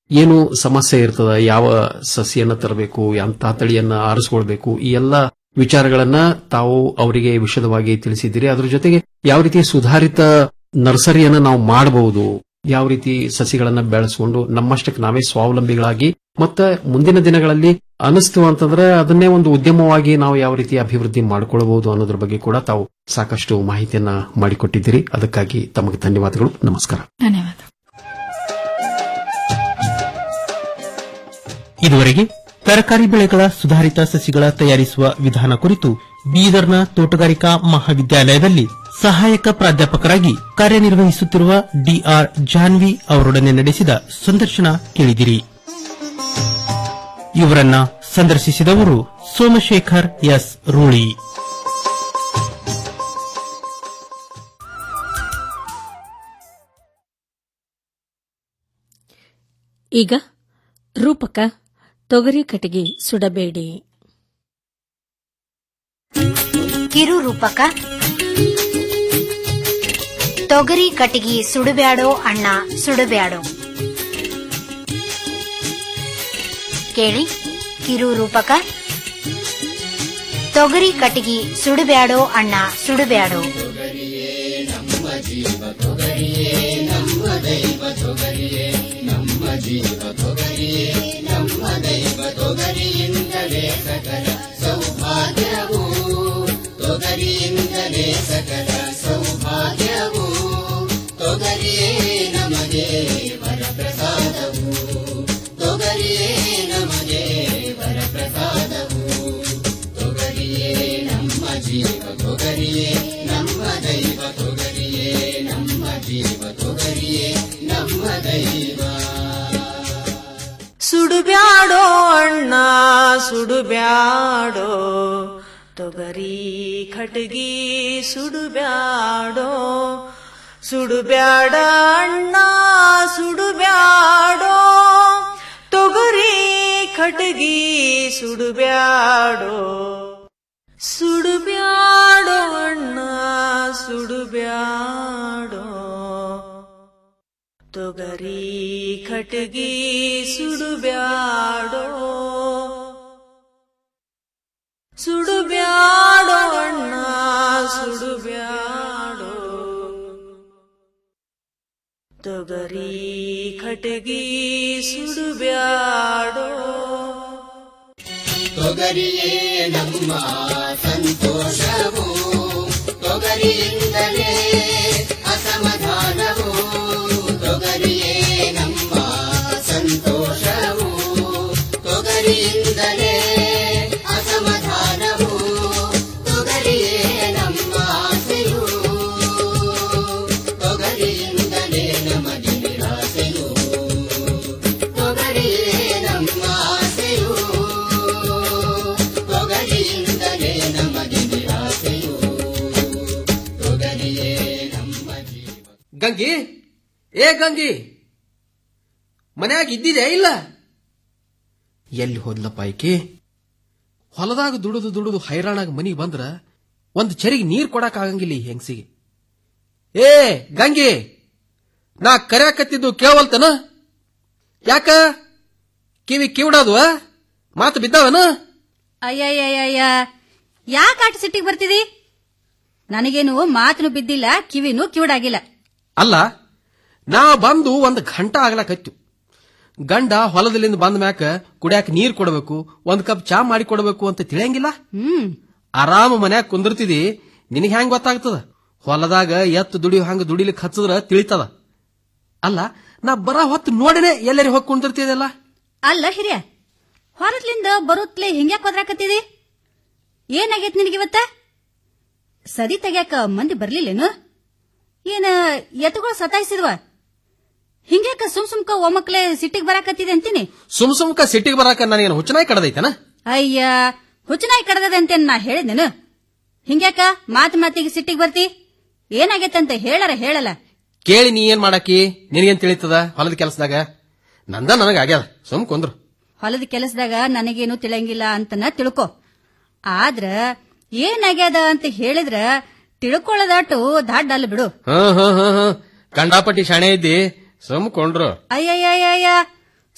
M: ಏನು ಸಮಸ್ಯೆ ಇರ್ತದ ಯಾವ ಸಸಿಯನ್ನ ತರಬೇಕು ಎಂತ ತಳಿಯನ್ನ ಆರಿಸ್ಕೊಳ್ಬೇಕು ಈ ಎಲ್ಲ ವಿಚಾರಗಳನ್ನ ತಾವು ಅವರಿಗೆ ವಿಶದವಾಗಿ ತಿಳಿಸಿದ್ದೀರಿ ಅದ್ರ ಜೊತೆಗೆ ಯಾವ ರೀತಿ ಸುಧಾರಿತ ನರ್ಸರಿಯನ್ನ ನಾವು ಮಾಡಬಹುದು ಯಾವ ರೀತಿ ಸಸಿಗಳನ್ನ ಬೆಳೆಸಿಕೊಂಡು ನಮ್ಮಷ್ಟಕ್ಕೆ ನಾವೇ ಸ್ವಾವಲಂಬಿಗಳಾಗಿ ಮತ್ತೆ ಮುಂದಿನ ದಿನಗಳಲ್ಲಿ ಅನಿಸ್ತು ಅಂತಂದ್ರೆ ಅದನ್ನೇ ಒಂದು ಉದ್ಯಮವಾಗಿ ನಾವು ಯಾವ ರೀತಿ ಅಭಿವೃದ್ಧಿ ಮಾಡಿಕೊಳ್ಳಬಹುದು ಅನ್ನೋದ್ರ ಬಗ್ಗೆ ಕೂಡ ತಾವು ಸಾಕಷ್ಟು ಮಾಹಿತಿಯನ್ನ ಮಾಡಿಕೊಟ್ಟಿದ್ದೀರಿ ಅದಕ್ಕಾಗಿ ತಮಗೆ ಧನ್ಯವಾದಗಳು ನಮಸ್ಕಾರ
N: ಧನ್ಯವಾದ
L: ಇದುವರೆಗೆ ತರಕಾರಿ ಬೆಳೆಗಳ ಸುಧಾರಿತ ಸಸಿಗಳ ತಯಾರಿಸುವ ವಿಧಾನ ಕುರಿತು ಬೀದರ್ನ ತೋಟಗಾರಿಕಾ ಮಹಾವಿದ್ಯಾಲಯದಲ್ಲಿ ಸಹಾಯಕ ಪ್ರಾಧ್ಯಾಪಕರಾಗಿ ಕಾರ್ಯನಿರ್ವಹಿಸುತ್ತಿರುವ ಡಿಆರ್ ಜಾನ್ವಿ ಅವರೊಡನೆ ನಡೆಸಿದ ಸಂದರ್ಶನ ಕೇಳಿದಿರಿ ಇವರನ್ನ ಸಂದರ್ಶಿಸಿದವರು ಸೋಮಶೇಖರ್ ಎಸ್ ರೂಳಿ
B: ಈಗ ರೂಪಕ ತೊಗರಿ ಕಟ್ಟಿಗೆ ಸುಡಬೇಡಿ
K: ಕಿರು ರೂಪಕ ತೊಗರಿ ಕಟಿಗಿ ಸುಡುಬ್ಯಾಡೋ ಅಣ್ಣ ಸುಡುಬ್ಯಾಡೋ ಕೇಳಿ ಕಿರು ರೂಪಕ ತೊಗರಿ ಕಟಿಗಿ ಸುಡುಬ್ಯಾಡೋ ಅಣ್ಣ ಸುಡುಬ್ಯಾಡೋ
J: ಸೌಭಾಗ್ಯವು ತೊಗರಿಯಿಂದಲೇ ಸಕಲ ಸೌಭಾಗ್ಯವು ತೊಗರಿಯೇ ನಮಗೆ ವರಪ್ರಸಾದವು ತೊಗರಿಯೇ ನಮಗೆ ವರಪ್ರಸಾದವು ತೊಗರಿಯೇ ನಮ್ಮ ಜೀವ ತೊಗರಿಯೇ ನಮ್ಮ ದೈವ ತೊಗರಿಯೇ ನಮ್ಮ ಜೀವ ತೊಗರಿಯೇ ನಮ್ಮ ದೈವ
O: ಸುಡುಬ್ಯಾಡೋ ಅಣ್ಣ ಸುಡುಬ್ಯಾಡೋ ತೊಗರಿ ಖಟಗಿ ಸುಡುಬ್ಯಾಡೋ ಸುಡುಬ್ಯಾಡ ಅಣ್ಣ ಸುಡುಬ್ಯಾಡೋ ತೊಗರಿ ಖಟಗಿ ಸುಡುಬ್ಯಾಡೋ ಸುಡುಬ್ಯಾಡೋ ಅಣ್ಣ ಸುಡುಬ್ಯಾಡೋ ತೊಗರಿ ಖಟಗಿ ಸುಡುಬ್ಯಾಡೋ ಸುಡುಬ್ಯಾಡೋ ಅಣ್ಣ ಸುಡುಬ್ಯಾಡೋ ತೊಗರಿ ಖಟಗಿ ಸುಡುಬ್ಯಾಡೋ
J: ತೊಗರಿಯೇ ನಮ್ಮ ಸಂತೋಷವು ತೊಗರಿಯಿಂದಲೇ ಅಸಮಾಧಾನವು ತೊಗರಿಯೇ ನಮ್ಮ ಸಂತೋಷವು ತೊಗರಿಯಿಂದಲೇ ಅಸಮಾಧಾನವು ತೊಗರಿಯೇ ನಮ್ಮ ಆಸೆಯು ತೊಗರಿಯಿಂದಲೇ ನಮಗೆ ನಿರಾಸೆಯು ತೊಗರಿಯೇ ನಮ್ಮ ಆಸೆಯು ತೊಗರಿಯಿಂದಲೇ ನಮಗೆ ನಿರಾಸೆಯು ತೊಗರಿಯೇ ನಮ್ಮ
P: ಗಂಗಿ ಏ ಗಂಗಿ ಮನ್ಯಾಗ ಇದ್ದಿದೆ ಇಲ್ಲ ಎಲ್ಲಿ ಹೋದ್ಲಪ್ಪ ಈಕಿ ಹೊಲದಾಗ ದುಡಿದು ದುಡಿದು ಹೈರಾಣಾಗ ಮನಿಗೆ ಬಂದ್ರ ಒಂದ್ ಚರಿಗೆ ನೀರ್ ಕೊಡಕ್ ಆಗಂಗಿಲ್ಲ ಈ ಹೆಂಗಸಿಗೆ ಏ ಗಂಗಿ ನಾ ಕರ್ಯಾಕತ್ತಿದ್ದು ಕೇವಲ್ತನ ಯಾಕ ಕಿವಿ ಕಿವಿಡಾದ್ವ ಮಾತು ಬಿದ್ದಾವನ
Q: ಅಯ್ಯಯ್ಯಯ್ಯ ಯಾಕೆ ಆಟ ಸಿಟ್ಟಿಗೆ ಬರ್ತಿದಿ ನನಗೇನು ಮಾತನು ಬಿದ್ದಿಲ್ಲ ಕಿವಿನೂ ಕಿವಿಡಾಗಿಲ್ಲ
P: ಅಲ್ಲ ನಾ ಬಂದು ಒಂದ್ ಘಂಟ ಆಗ್ಲಾಕತ್ತು ಗಂಡ ಹೊಲದಲ್ಲಿಂದ ಬಂದ ಮ್ಯಾಕ ಕುಡ್ಯಾಕ ನೀರ್ ಕೊಡಬೇಕು ಒಂದ್ ಕಪ್ ಚಾ ಮಾಡಿ ಕೊಡಬೇಕು ಅಂತ ತಿಳಿಯಂಗಿಲ್ಲ
Q: ಹ್ಮ್
P: ಆರಾಮ ಮನ್ಯಾಗ ಕುಂದಿರ್ತಿದಿ ನಿನಗೆ ಹೆಂಗ್ ಗೊತ್ತಾಗ್ತದ ಹೊಲದಾಗ ಎತ್ತು ದುಡಿಯೋ ಹಂಗ ದುಡಿಲಿಕ್ ಹಚ್ಚದ್ರ ತಿಳಿತದ ಅಲ್ಲ ನಾ ಬರ ಹೊತ್ತು ನೋಡಿನೇ ಎಲ್ಲರಿ ಹೋಗಿ ಕುಂದಿರ್ತಿದಲ್ಲ
Q: ಅಲ್ಲ ಹಿರಿಯ ಹೊರದ್ಲಿಂದ ಬರುತ್ತಲೇ ಹಿಂಗ್ಯಾಕ್ ಒದ್ರಾಕತ್ತಿದಿ ಏನಾಗೈತ್ ನಿನಗಿವತ್ತ ಸದಿ ತೆಗ್ಯಾಕ ಮಂದಿ ಬರ್ಲಿಲ್ಲೇನು ಏನ ಎತ್ತುಗಳು ಸತಾಯಿಸಿದ್ವ ಹಿಂಗ್ಯಾಕ ಸುಮ್ ಸುಮ್ಕ ಒಮ್ಮಕ್ಲೆ ಸಿಟ್ಟಿಗೆ ಬರಾಕತ್ತಿದೆ ಅಂತೀನಿ
P: ಸುಮ್ ಸುಮ್ಕ ಸಿಟ್ಟಿಗೆ ಬರಾಕ ನನಗೇನು ಹುಚ್ಚನಾಯಿ ಕಡದೈತನ
Q: ಅಯ್ಯ ಹುಚ್ಚನಾಯಿ ಕಡದದೆ ಅಂತೇನ್ ನಾ ಹೇಳಿದ್ನೇನು ಹಿಂಗ್ಯಾಕ ಮಾತ್ ಮಾತಿಗೆ ಸಿಟ್ಟಿಗೆ ಬರ್ತಿ ಏನಾಗೈತಂತ ಹೇಳರ ಹೇಳಲ್ಲ
P: ಕೇಳಿ ನೀ ಏನ್ ಮಾಡಾಕಿ ನಿನಗೇನ್ ತಿಳಿತದ ಹೊಲದ ಕೆಲಸದಾಗ ನಂದ ನನಗ ಆಗ್ಯಾದ ಸುಮ್ ಕುಂದ್ರು
Q: ಹೊಲದ ಕೆಲಸದಾಗ ನನಗೇನು ತಿಳಿಯಂಗಿಲ್ಲ ಅಂತನ ತಿಳ್ಕೊ ಆದ್ರ ಏನಾಗ್ಯದ ಅಂತ ಹೇಳಿದ್ರ ತಿಳ್ಕೊಳ್ಳೋದಾಟು ದಾಡ್ ಅಲ್ಲ ಬಿಡು
P: ಹ್ಮ್ ಹ್ಮ್ ಹ್ಮ್ ಹ್ಮ್ ಕಂಡಾಪಟ್ಟಿ ಶಾಣೆ ಇದ್ದಿ ಸುಮ್ ಕೊಂಡ್ರು
Q: ಅಯ್ಯಯ್ಯಯ್ಯ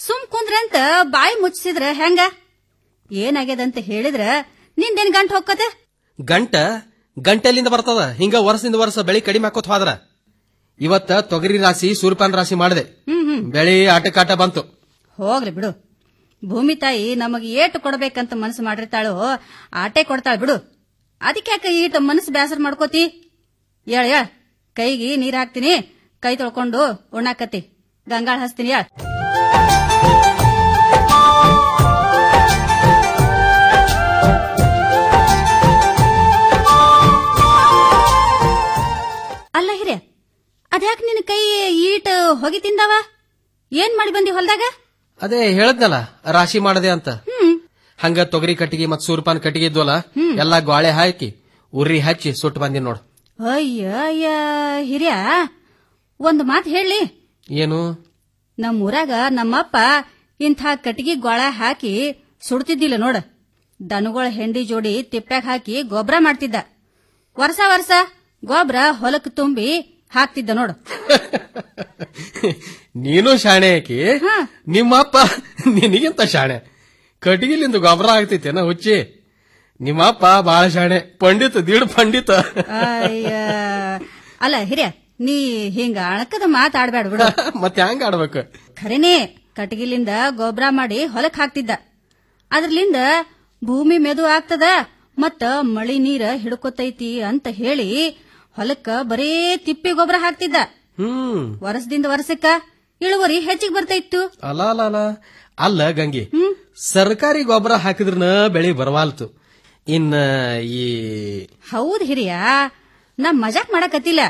Q: ಸುಮ್ ಕುಂದ್ರಂತ ಬಾಯಿ ಮುಚ್ಚಿಸಿದ್ರ ಹೆಂಗ ಏನಾಗ್ಯದಂತ ಹೇಳಿದ್ರ ನಿಂದೇನ್ ಗಂಟ್ ಹೋಗ್ಕತೆ
P: ಗಂಟ ಗಂಟೆಲಿಂದ ಬರ್ತದ ಹಿಂಗ ವರ್ಷದಿಂದ ವರ್ಷ ಬೆಳಿ ಕಡಿಮೆ ಹಾಕೋತ್ ಹೋದ್ರ ಇವತ್ತ ತೊಗರಿ ರಾಶಿ ಸೂರ್ಯಪಾನ ರಾಶಿ ಮಾಡಿದೆ
Q: ಹ್ಮ್ ಹ್ಮ್
P: ಬೆಳಿ ಆಟಕಾಟ ಬಂತು
Q: ಹೋಗ್ಲಿ ಬಿಡು ಭೂಮಿ ತಾಯಿ ನಮಗೆ ಏಟು ಕೊಡ್ಬೇಕಂತ ಮನಸ್ಸು ಮಾಡಿರ್ತಾಳೋ ಆಟೆ ಕೊಡ್ತಾಳ ಬಿಡು ಅದಕ್ಕೆ ಯಾಕೆ ಈಟ ಮನಸ್ಸು ಬೇಸರ ಮಾಡ್ಕೋತಿ ಹೇಳ ಹೇಳ ಕೈಗೆ ನೀರ್ ಹಾಕ್ತೀನಿ ಕೈ ತೊಳ್ಕೊಂಡು ಉಣ್ಣಾಕತಿ ಗಂಗಾಳ ಹಚ್ತೀನಿ ಹೇಳ ಅಲ್ಲ ಹಿರಿಯ ಅದ್ಯಾಕ್ ನಿನ್ನ ಕೈ ಈಟ್ ಹೊಗೆ ತಿಂದವ ಏನ್ ಮಾಡಿ ಬಂದಿ ಹೊಲ್ದಾಗ
P: ಅದೇ ಹೇಳದ್ನಲ್ಲ ರಾಶಿ ಮಾಡದೆ ಅಂತ ಹಂಗ ತೊಗರಿ ಕಟ್ಟಿಗೆ ಮತ್ ಸೂರ್ಯಪಾನ ಕಟ್ಟಿಗೆ ಇದ್ವಲ್ಲ ಎಲ್ಲಾ ಗಾಳೆ ಹಾಕಿ ಉರಿ ಹಚ್ಚಿ ಸುಟ್ಟು ಬಂದಿ ನೋಡು
Q: ಅಯ್ಯ ಅಯ್ಯ ಹಿರಿಯ ಒಂದು ಮಾತು ಹೇಳಿ
P: ಏನು
Q: ನಮ್ಮ ಊರಾಗ ನಮ್ಮಪ್ಪ ಇಂಥ ಕಟ್ಟಿಗೆ ಗೋಳ ಹಾಕಿ ಸುಡ್ತಿದ್ದಿಲ್ಲ ನೋಡ ದನಗಳ ಹೆಂಡಿ ಜೋಡಿ ತಿಪ್ಪ್ಯಾಗ ಹಾಕಿ ಗೊಬ್ಬರ ಮಾಡ್ತಿದ್ದ ವರ್ಷ ವರ್ಷ ಗೊಬ್ಬರ ಹೊಲಕ್ ತುಂಬಿ ಹಾಕ್ತಿದ್ದ ನೋಡು
P: ನೀನು ಶಾಣೆ ಆಕಿ ನಿಮ್ಮಪ್ಪ ನಿನಗಿಂತ ಶಾಣೆ ಕಟ್ಟಿಗಿಲಿಂದ ಗೊಬ್ಬರ ಆಗ್ತೈತೇನ ಹುಚ್ಚಿ ನಿಮ್ಮಪ್ಪ ಬಾಳ ಶಾಣೆ ಪಂಡಿತ ದೀಡ್ ಪಂಡಿತ
Q: ಅಯ್ಯ ಅಲ್ಲ ಹಿರಿಯ ನೀ ಹಿಂಗ ಅಣಕದ ಮಾತಾಡ್ಬೇಡ ಬಿಡು
P: ಮತ್ತೆ ಹೆಂಗ ಆಡ್ಬೇಕು
Q: ಖರೇನೆ ಕಟಗಿಲಿಂದ ಗೊಬ್ಬರ ಮಾಡಿ ಹೊಲಕ್ ಹಾಕ್ತಿದ್ದ ಅದ್ರಲಿಂದ ಭೂಮಿ ಮೆದು ಆಗ್ತದ ಮತ್ತ ಮಳಿ ನೀರ ಹಿಡ್ಕೊತೈತಿ ಅಂತ ಹೇಳಿ ಹೊಲಕ್ಕ ಬರೇ ತಿಪ್ಪಿ ಗೊಬ್ಬರ ಹಾಕ್ತಿದ್ದ
P: ಹ್ಮ್
Q: ವರ್ಷದಿಂದ ವರ್ಷಕ್ಕ ಇಳುವರಿ ಹೆಚ್ಚಿಗೆ ಬರ್ತೈತ್ತು
P: ಅಲ್ಲ ಅಲ್ಲ ಅಲ್ಲ ಅಲ್ಲ ಗಂಗಿ ಸರ್ಕಾರಿ ಗೊಬ್ಬರ ಹಾಕಿದ್ರನ ಬೆಳಿ ಬರವಾಲ್ತು ಇನ್ನ ಈ
Q: ಹೌದ್ ಹಿರಿಯ ನಾ ಮಜಾಕ್ ಮಾಡಕತ್ತಿಲ್ಲ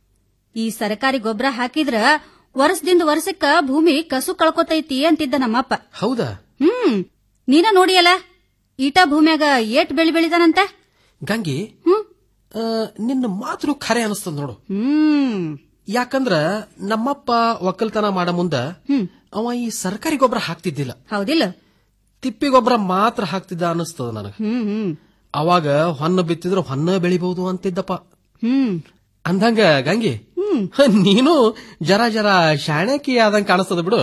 Q: ಈ ಸರ್ಕಾರಿ ಗೊಬ್ಬರ ಹಾಕಿದ್ರ ವರ್ಷದಿಂದ ವರ್ಷಕ್ಕ ಭೂಮಿ ಕಸು ಕಳ್ಕೊತೈತಿ ಅಂತಿದ್ದ ನಮ್ಮಪ್ಪ
P: ಹೌದಾ
Q: ಹ್ಮ್ ನೀನ ನೋಡಿಯಲ್ಲ ಈಟ ಭೂಮ್ಯಾಗ ಏಟ್ ಬೆಳಿ ಬೆಳಿತಾನಂತ
P: ಗಂಗಿ ಆ, ನಿನ್ನ ಮಾತು ಖರೆ ಅನಿಸ್ತದ ನೋಡು
Q: ಹ್ಮ್
P: ಯಾಕಂದ್ರ ನಮ್ಮಪ್ಪ ಒಕ್ಕಲ್ತನ ಮಾಡ ಮುಂದ ಅವ ಈ ಸರ್ಕಾರಿ ಗೊಬ್ಬರ ಹಾಕ್ತಿದ್ದಿಲ್ಲ
Q: ಹೌದಿಲ್ಲ
P: ತಿಪ್ಪಿ ಗೊಬ್ಬರ ಮಾತ್ರ ಹಾಕ್ತಿದ್ದ ಅನಿಸ್ತದ ನನಗ
Q: ಹ್ಮ್ ಹ್ಮ್
P: ಅವಾಗ ಹೊನ್ನ ಬಿತ್ತಿದ್ರ ಹೊನ್ನ ಬೆಳಿಬಹುದು ಅಂತಿದ್ದಪ್ಪ
Q: ಹ್ಮ್
P: ಅಂದಂಗ ಗಂಗಿ ನೀನು ಜರ ಜರ ಶಾಣಕಿ ಆದಂಗ ಕಾಣಿಸ್ತದ ಬಿಡು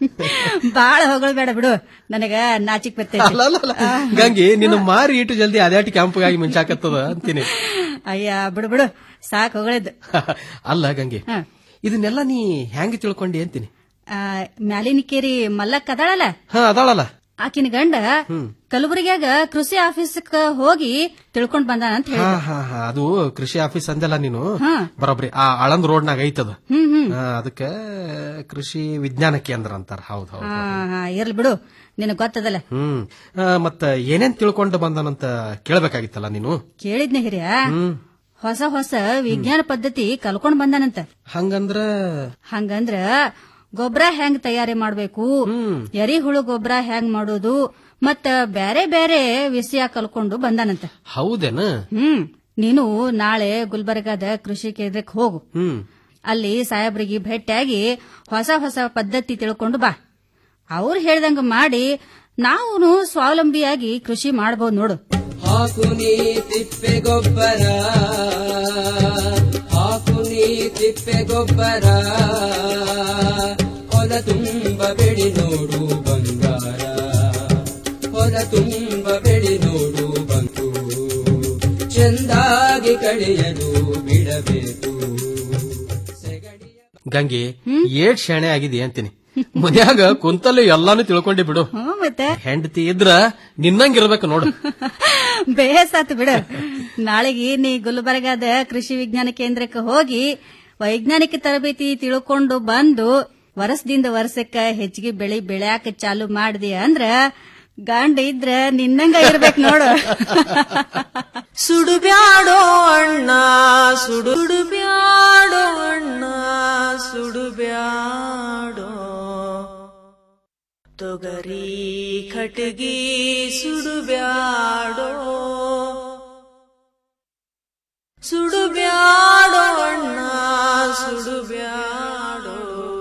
Q: ಬಾಳ ಹೊಗಳ್ಬೇಡ ಬಿಡು ನನಗ ನಾಚಿಕ್ ಬರ್ತೈತಿ
P: ಅಲ್ಲ ಅಲ್ಲ, ಅಲ್ಲ. ಗಂಗಿ ನಿನ್ನ ಮಾರಿ ಇಟ್ಟು ಜಲ್ದಿ ಅದ್ಯಾಟಿ ಕ್ಯಾಂಪ್ಗಾಗಿ ಮುಂಚಾಕತ್ತದ ಅಂತೀನಿ
Q: ಅಯ್ಯ ಬಿಡು ಬಿಡು ಸಾಕ್ ಹೊಗಳಿದ್ದು
P: ಅಲ್ಲ ಗಂಗಿ ಇದನ್ನೆಲ್ಲ ನೀ ಹೆಂಗ್ ತಿಳ್ಕೊಂಡಿ ಅಂತೀನಿ
Q: ಆ, ಮ್ಯಾಲಿನಿಕೇರಿ ಮಲ್ಲಕ್ಕ ಅದಾಳಲ್ಲ
P: ಹಾ ಅದಾಳಲ್ಲ
Q: ಆಕಿನ ಗಂಡ
P: ಹ್ಮ್
Q: ಕಲಬುರಗಿಯಾಗ ಕೃಷಿ ಆಫೀಸ್ಕ್ ಹೋಗಿ ತಿಳ್ಕೊಂಡ್ ಬಂದಾನ ಅಂತ
P: ಹಾ
Q: ಹೇಳಿ
P: ಹಾ ಹಾ ಅದು ಕೃಷಿ ಆಫೀಸ್ ಅಂದಲ್ಲ ನೀನು
Q: ಹಾ.
P: ಬರೋಬ್ರಿ ಆ ಆಳಂದ್ ರೋಡ್ನಾಗ ಐತದ
Q: ಹ್ಮ್ ಹ್ಮ್
P: ಹಾ, ಅದಕ್ಕ ಕೃಷಿ ವಿಜ್ಞಾನ ಕೇಂದ್ರ ಅಂತಾರ ಹೌದ್ ಹೌದ್
Q: ಹಾ ಹಾ ಇರ್ಲಿ ಬಿಡು ನಿನಗ್ ಗೊತ್ತದಲ್ಲ
P: ಹ್ಮ್ ಆ, ಮತ್ತ ಏನೇನ್ ತಿಳ್ಕೊಂಡು ಬಂದನಂತ ಕೇಳ್ಬೇಕಾಗಿತ್ತಲ್ಲ ನೀನು
Q: ಕೇಳಿದ್ನ ಹಿರಿಯ
P: ಹ್ಮ್
Q: ಹೊಸ ಹೊಸ ವಿಜ್ಞಾನ ಪದ್ಧತಿ ಕಲ್ಕೊಂಡ್ ಬಂದಾನಂತ
P: ಹಂಗಂದ್ರ
Q: ಹಂಗಂದ್ರ ಗೊಬ್ಬರ ಹೆಂಗ್ ತಯಾರಿ ಮಾಡ್ಬೇಕು ಎರಿಹುಳು ಗೊಬ್ಬರ ಹೆಂಗ್ ಮಾಡೋದು ಮತ್ತ ಬ್ಯಾರೆ ಬ್ಯಾರೆ ವಿಷಯ ಕಲ್ಕೊಂಡು ಬಂದಾನಂತ
P: ಹೌದೇನ
Q: ಹ್ಮ್ ನೀನು ನಾಳೆ ಗುಲ್ಬರ್ಗಾದ ಕೃಷಿ ಕೇಂದ್ರಕ್ಕೆ ಹೋಗು
P: ಹ್ಮ್
Q: ಅಲ್ಲಿ ಸಾಹೇಬ್ರಿಗೆ ಭೇಟಿಯಾಗಿ ಹೊಸ ಹೊಸ ಪದ್ಧತಿ ತಿಳ್ಕೊಂಡು ಬಾ ಅವ್ರು ಹೇಳ್ದಂಗ ಮಾಡಿ ನಾವು ಸ್ವಾವಲಂಬಿಯಾಗಿ ಕೃಷಿ ಮಾಡಬಹುದು ನೋಡು
J: ಹಾಕು ನೀ ತಿಪ್ಪೆ ಗೊಬ್ಬರ ಹಾಕು ನೀ ತಿಪ್ಪೆ ಗೊಬ್ಬರ ಹೊಲ ತುಂಬ ಬೆಳಿ ನೋಡು ಬಂಗಾರ ಹೊಲ ತುಂಬ ಬೆಳಿ ನೋಡು ಬಂತು ಚೆಂದಾಗಿ ಕಳೆಯಲು ಬಿಡಬೇಕು
P: ಗಂಗೆ ಏಟ್ ಶಾಣೆ ಆಗಿದೆ ಅಂತೀನಿ ಮನ್ಯಾಗ ಕುಂತಲ್ಲೇ ಎಲ್ಲಾನು ತಿಳ್ಕೊಂಡಿ ಬಿಡು
Q: ಹ್ಮ್ ಮತ್ತೆ
P: ಹೆಂಡತಿ ಇದ್ರ ನಿನ್ನಂಗಿರ್ಬೇಕು ನೋಡು
Q: ಬೇಸಾತು ಬಿಡು ನಾಳೆಗೆ ನೀ ಗುಲ್ಬರ್ಗಾದ ಕೃಷಿ ವಿಜ್ಞಾನ ಕೇಂದ್ರಕ್ಕೆ ಹೋಗಿ ವೈಜ್ಞಾನಿಕ ತರಬೇತಿ ತಿಳ್ಕೊಂಡು ಬಂದು ವರ್ಷದಿಂದ ವರ್ಷಕ್ಕ ಹೆಚ್ಚಿಗೆ ಬೆಳಿ ಬೆಳ್ಯಾಕ ಚಾಲು ಮಾಡಿದೆ ಅಂದ್ರ ಗಂಡ ಇದ್ರ ನಿನ್ನಂಗ ಇರ್ಬೇಕು ನೋಡು
O: ಸುಡುಬ್ಯಾಡೋ ಅಣ್ಣ ಸುಡುಬ್ಯಾಡೋ ಅಣ್ಣ ಸುಡುಬ್ಯಾಡೋ ತೊಗರಿ ಖಟಗಿ ಸುಡುಬ್ಯಾಡೋ ಸುಡುಬ್ಯಾಡೋ ಅಣ್ಣ ಸುಡುಬ್ಯಾಡೋ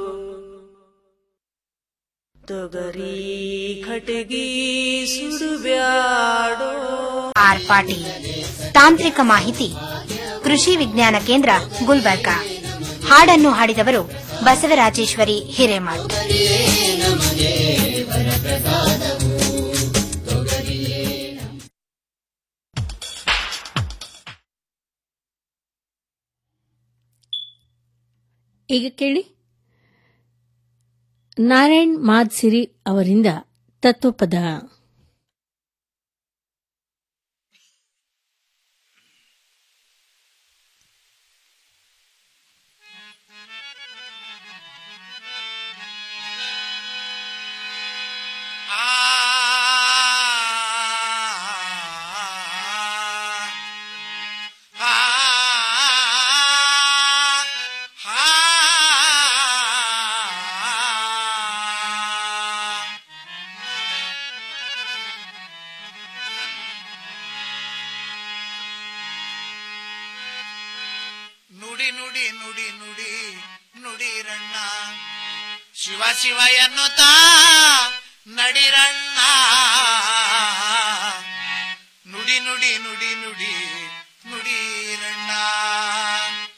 O: ತೊಗರಿ ಖಟಗಿ ಸುಡುಬ್ಯಾಡೋ
K: ಆರ್ ಪಾಟೀಲ್ ತಾಂತ್ರಿಕ ಮಾಹಿತಿ ಕೃಷಿ ವಿಜ್ಞಾನ ಕೇಂದ್ರ ಗುಲ್ಬರ್ಗಾ ಹಾಡನ್ನು ಹಾಡಿದವರು ಬಸವರಾಜೇಶ್ವರಿ ಹಿರೇಮಠ್
B: ಈಗ ಕೇಳಿ ನಾರಾಯಣ್ ಮಾದ್ಸಿರಿ ಅವರಿಂದ ತತ್ವಪದ
R: ನುಡಿ ನುಡಿ ನುಡಿ ನುಡಿ ನುಡಿರಣ್ಣ ಶಿವ ಶಿವ ಎನ್ನುತ್ತಾ ನಡಿರಣ್ಣ ನುಡಿ ನುಡಿ ನುಡಿ ನುಡಿ ನುಡಿರಣ್ಣ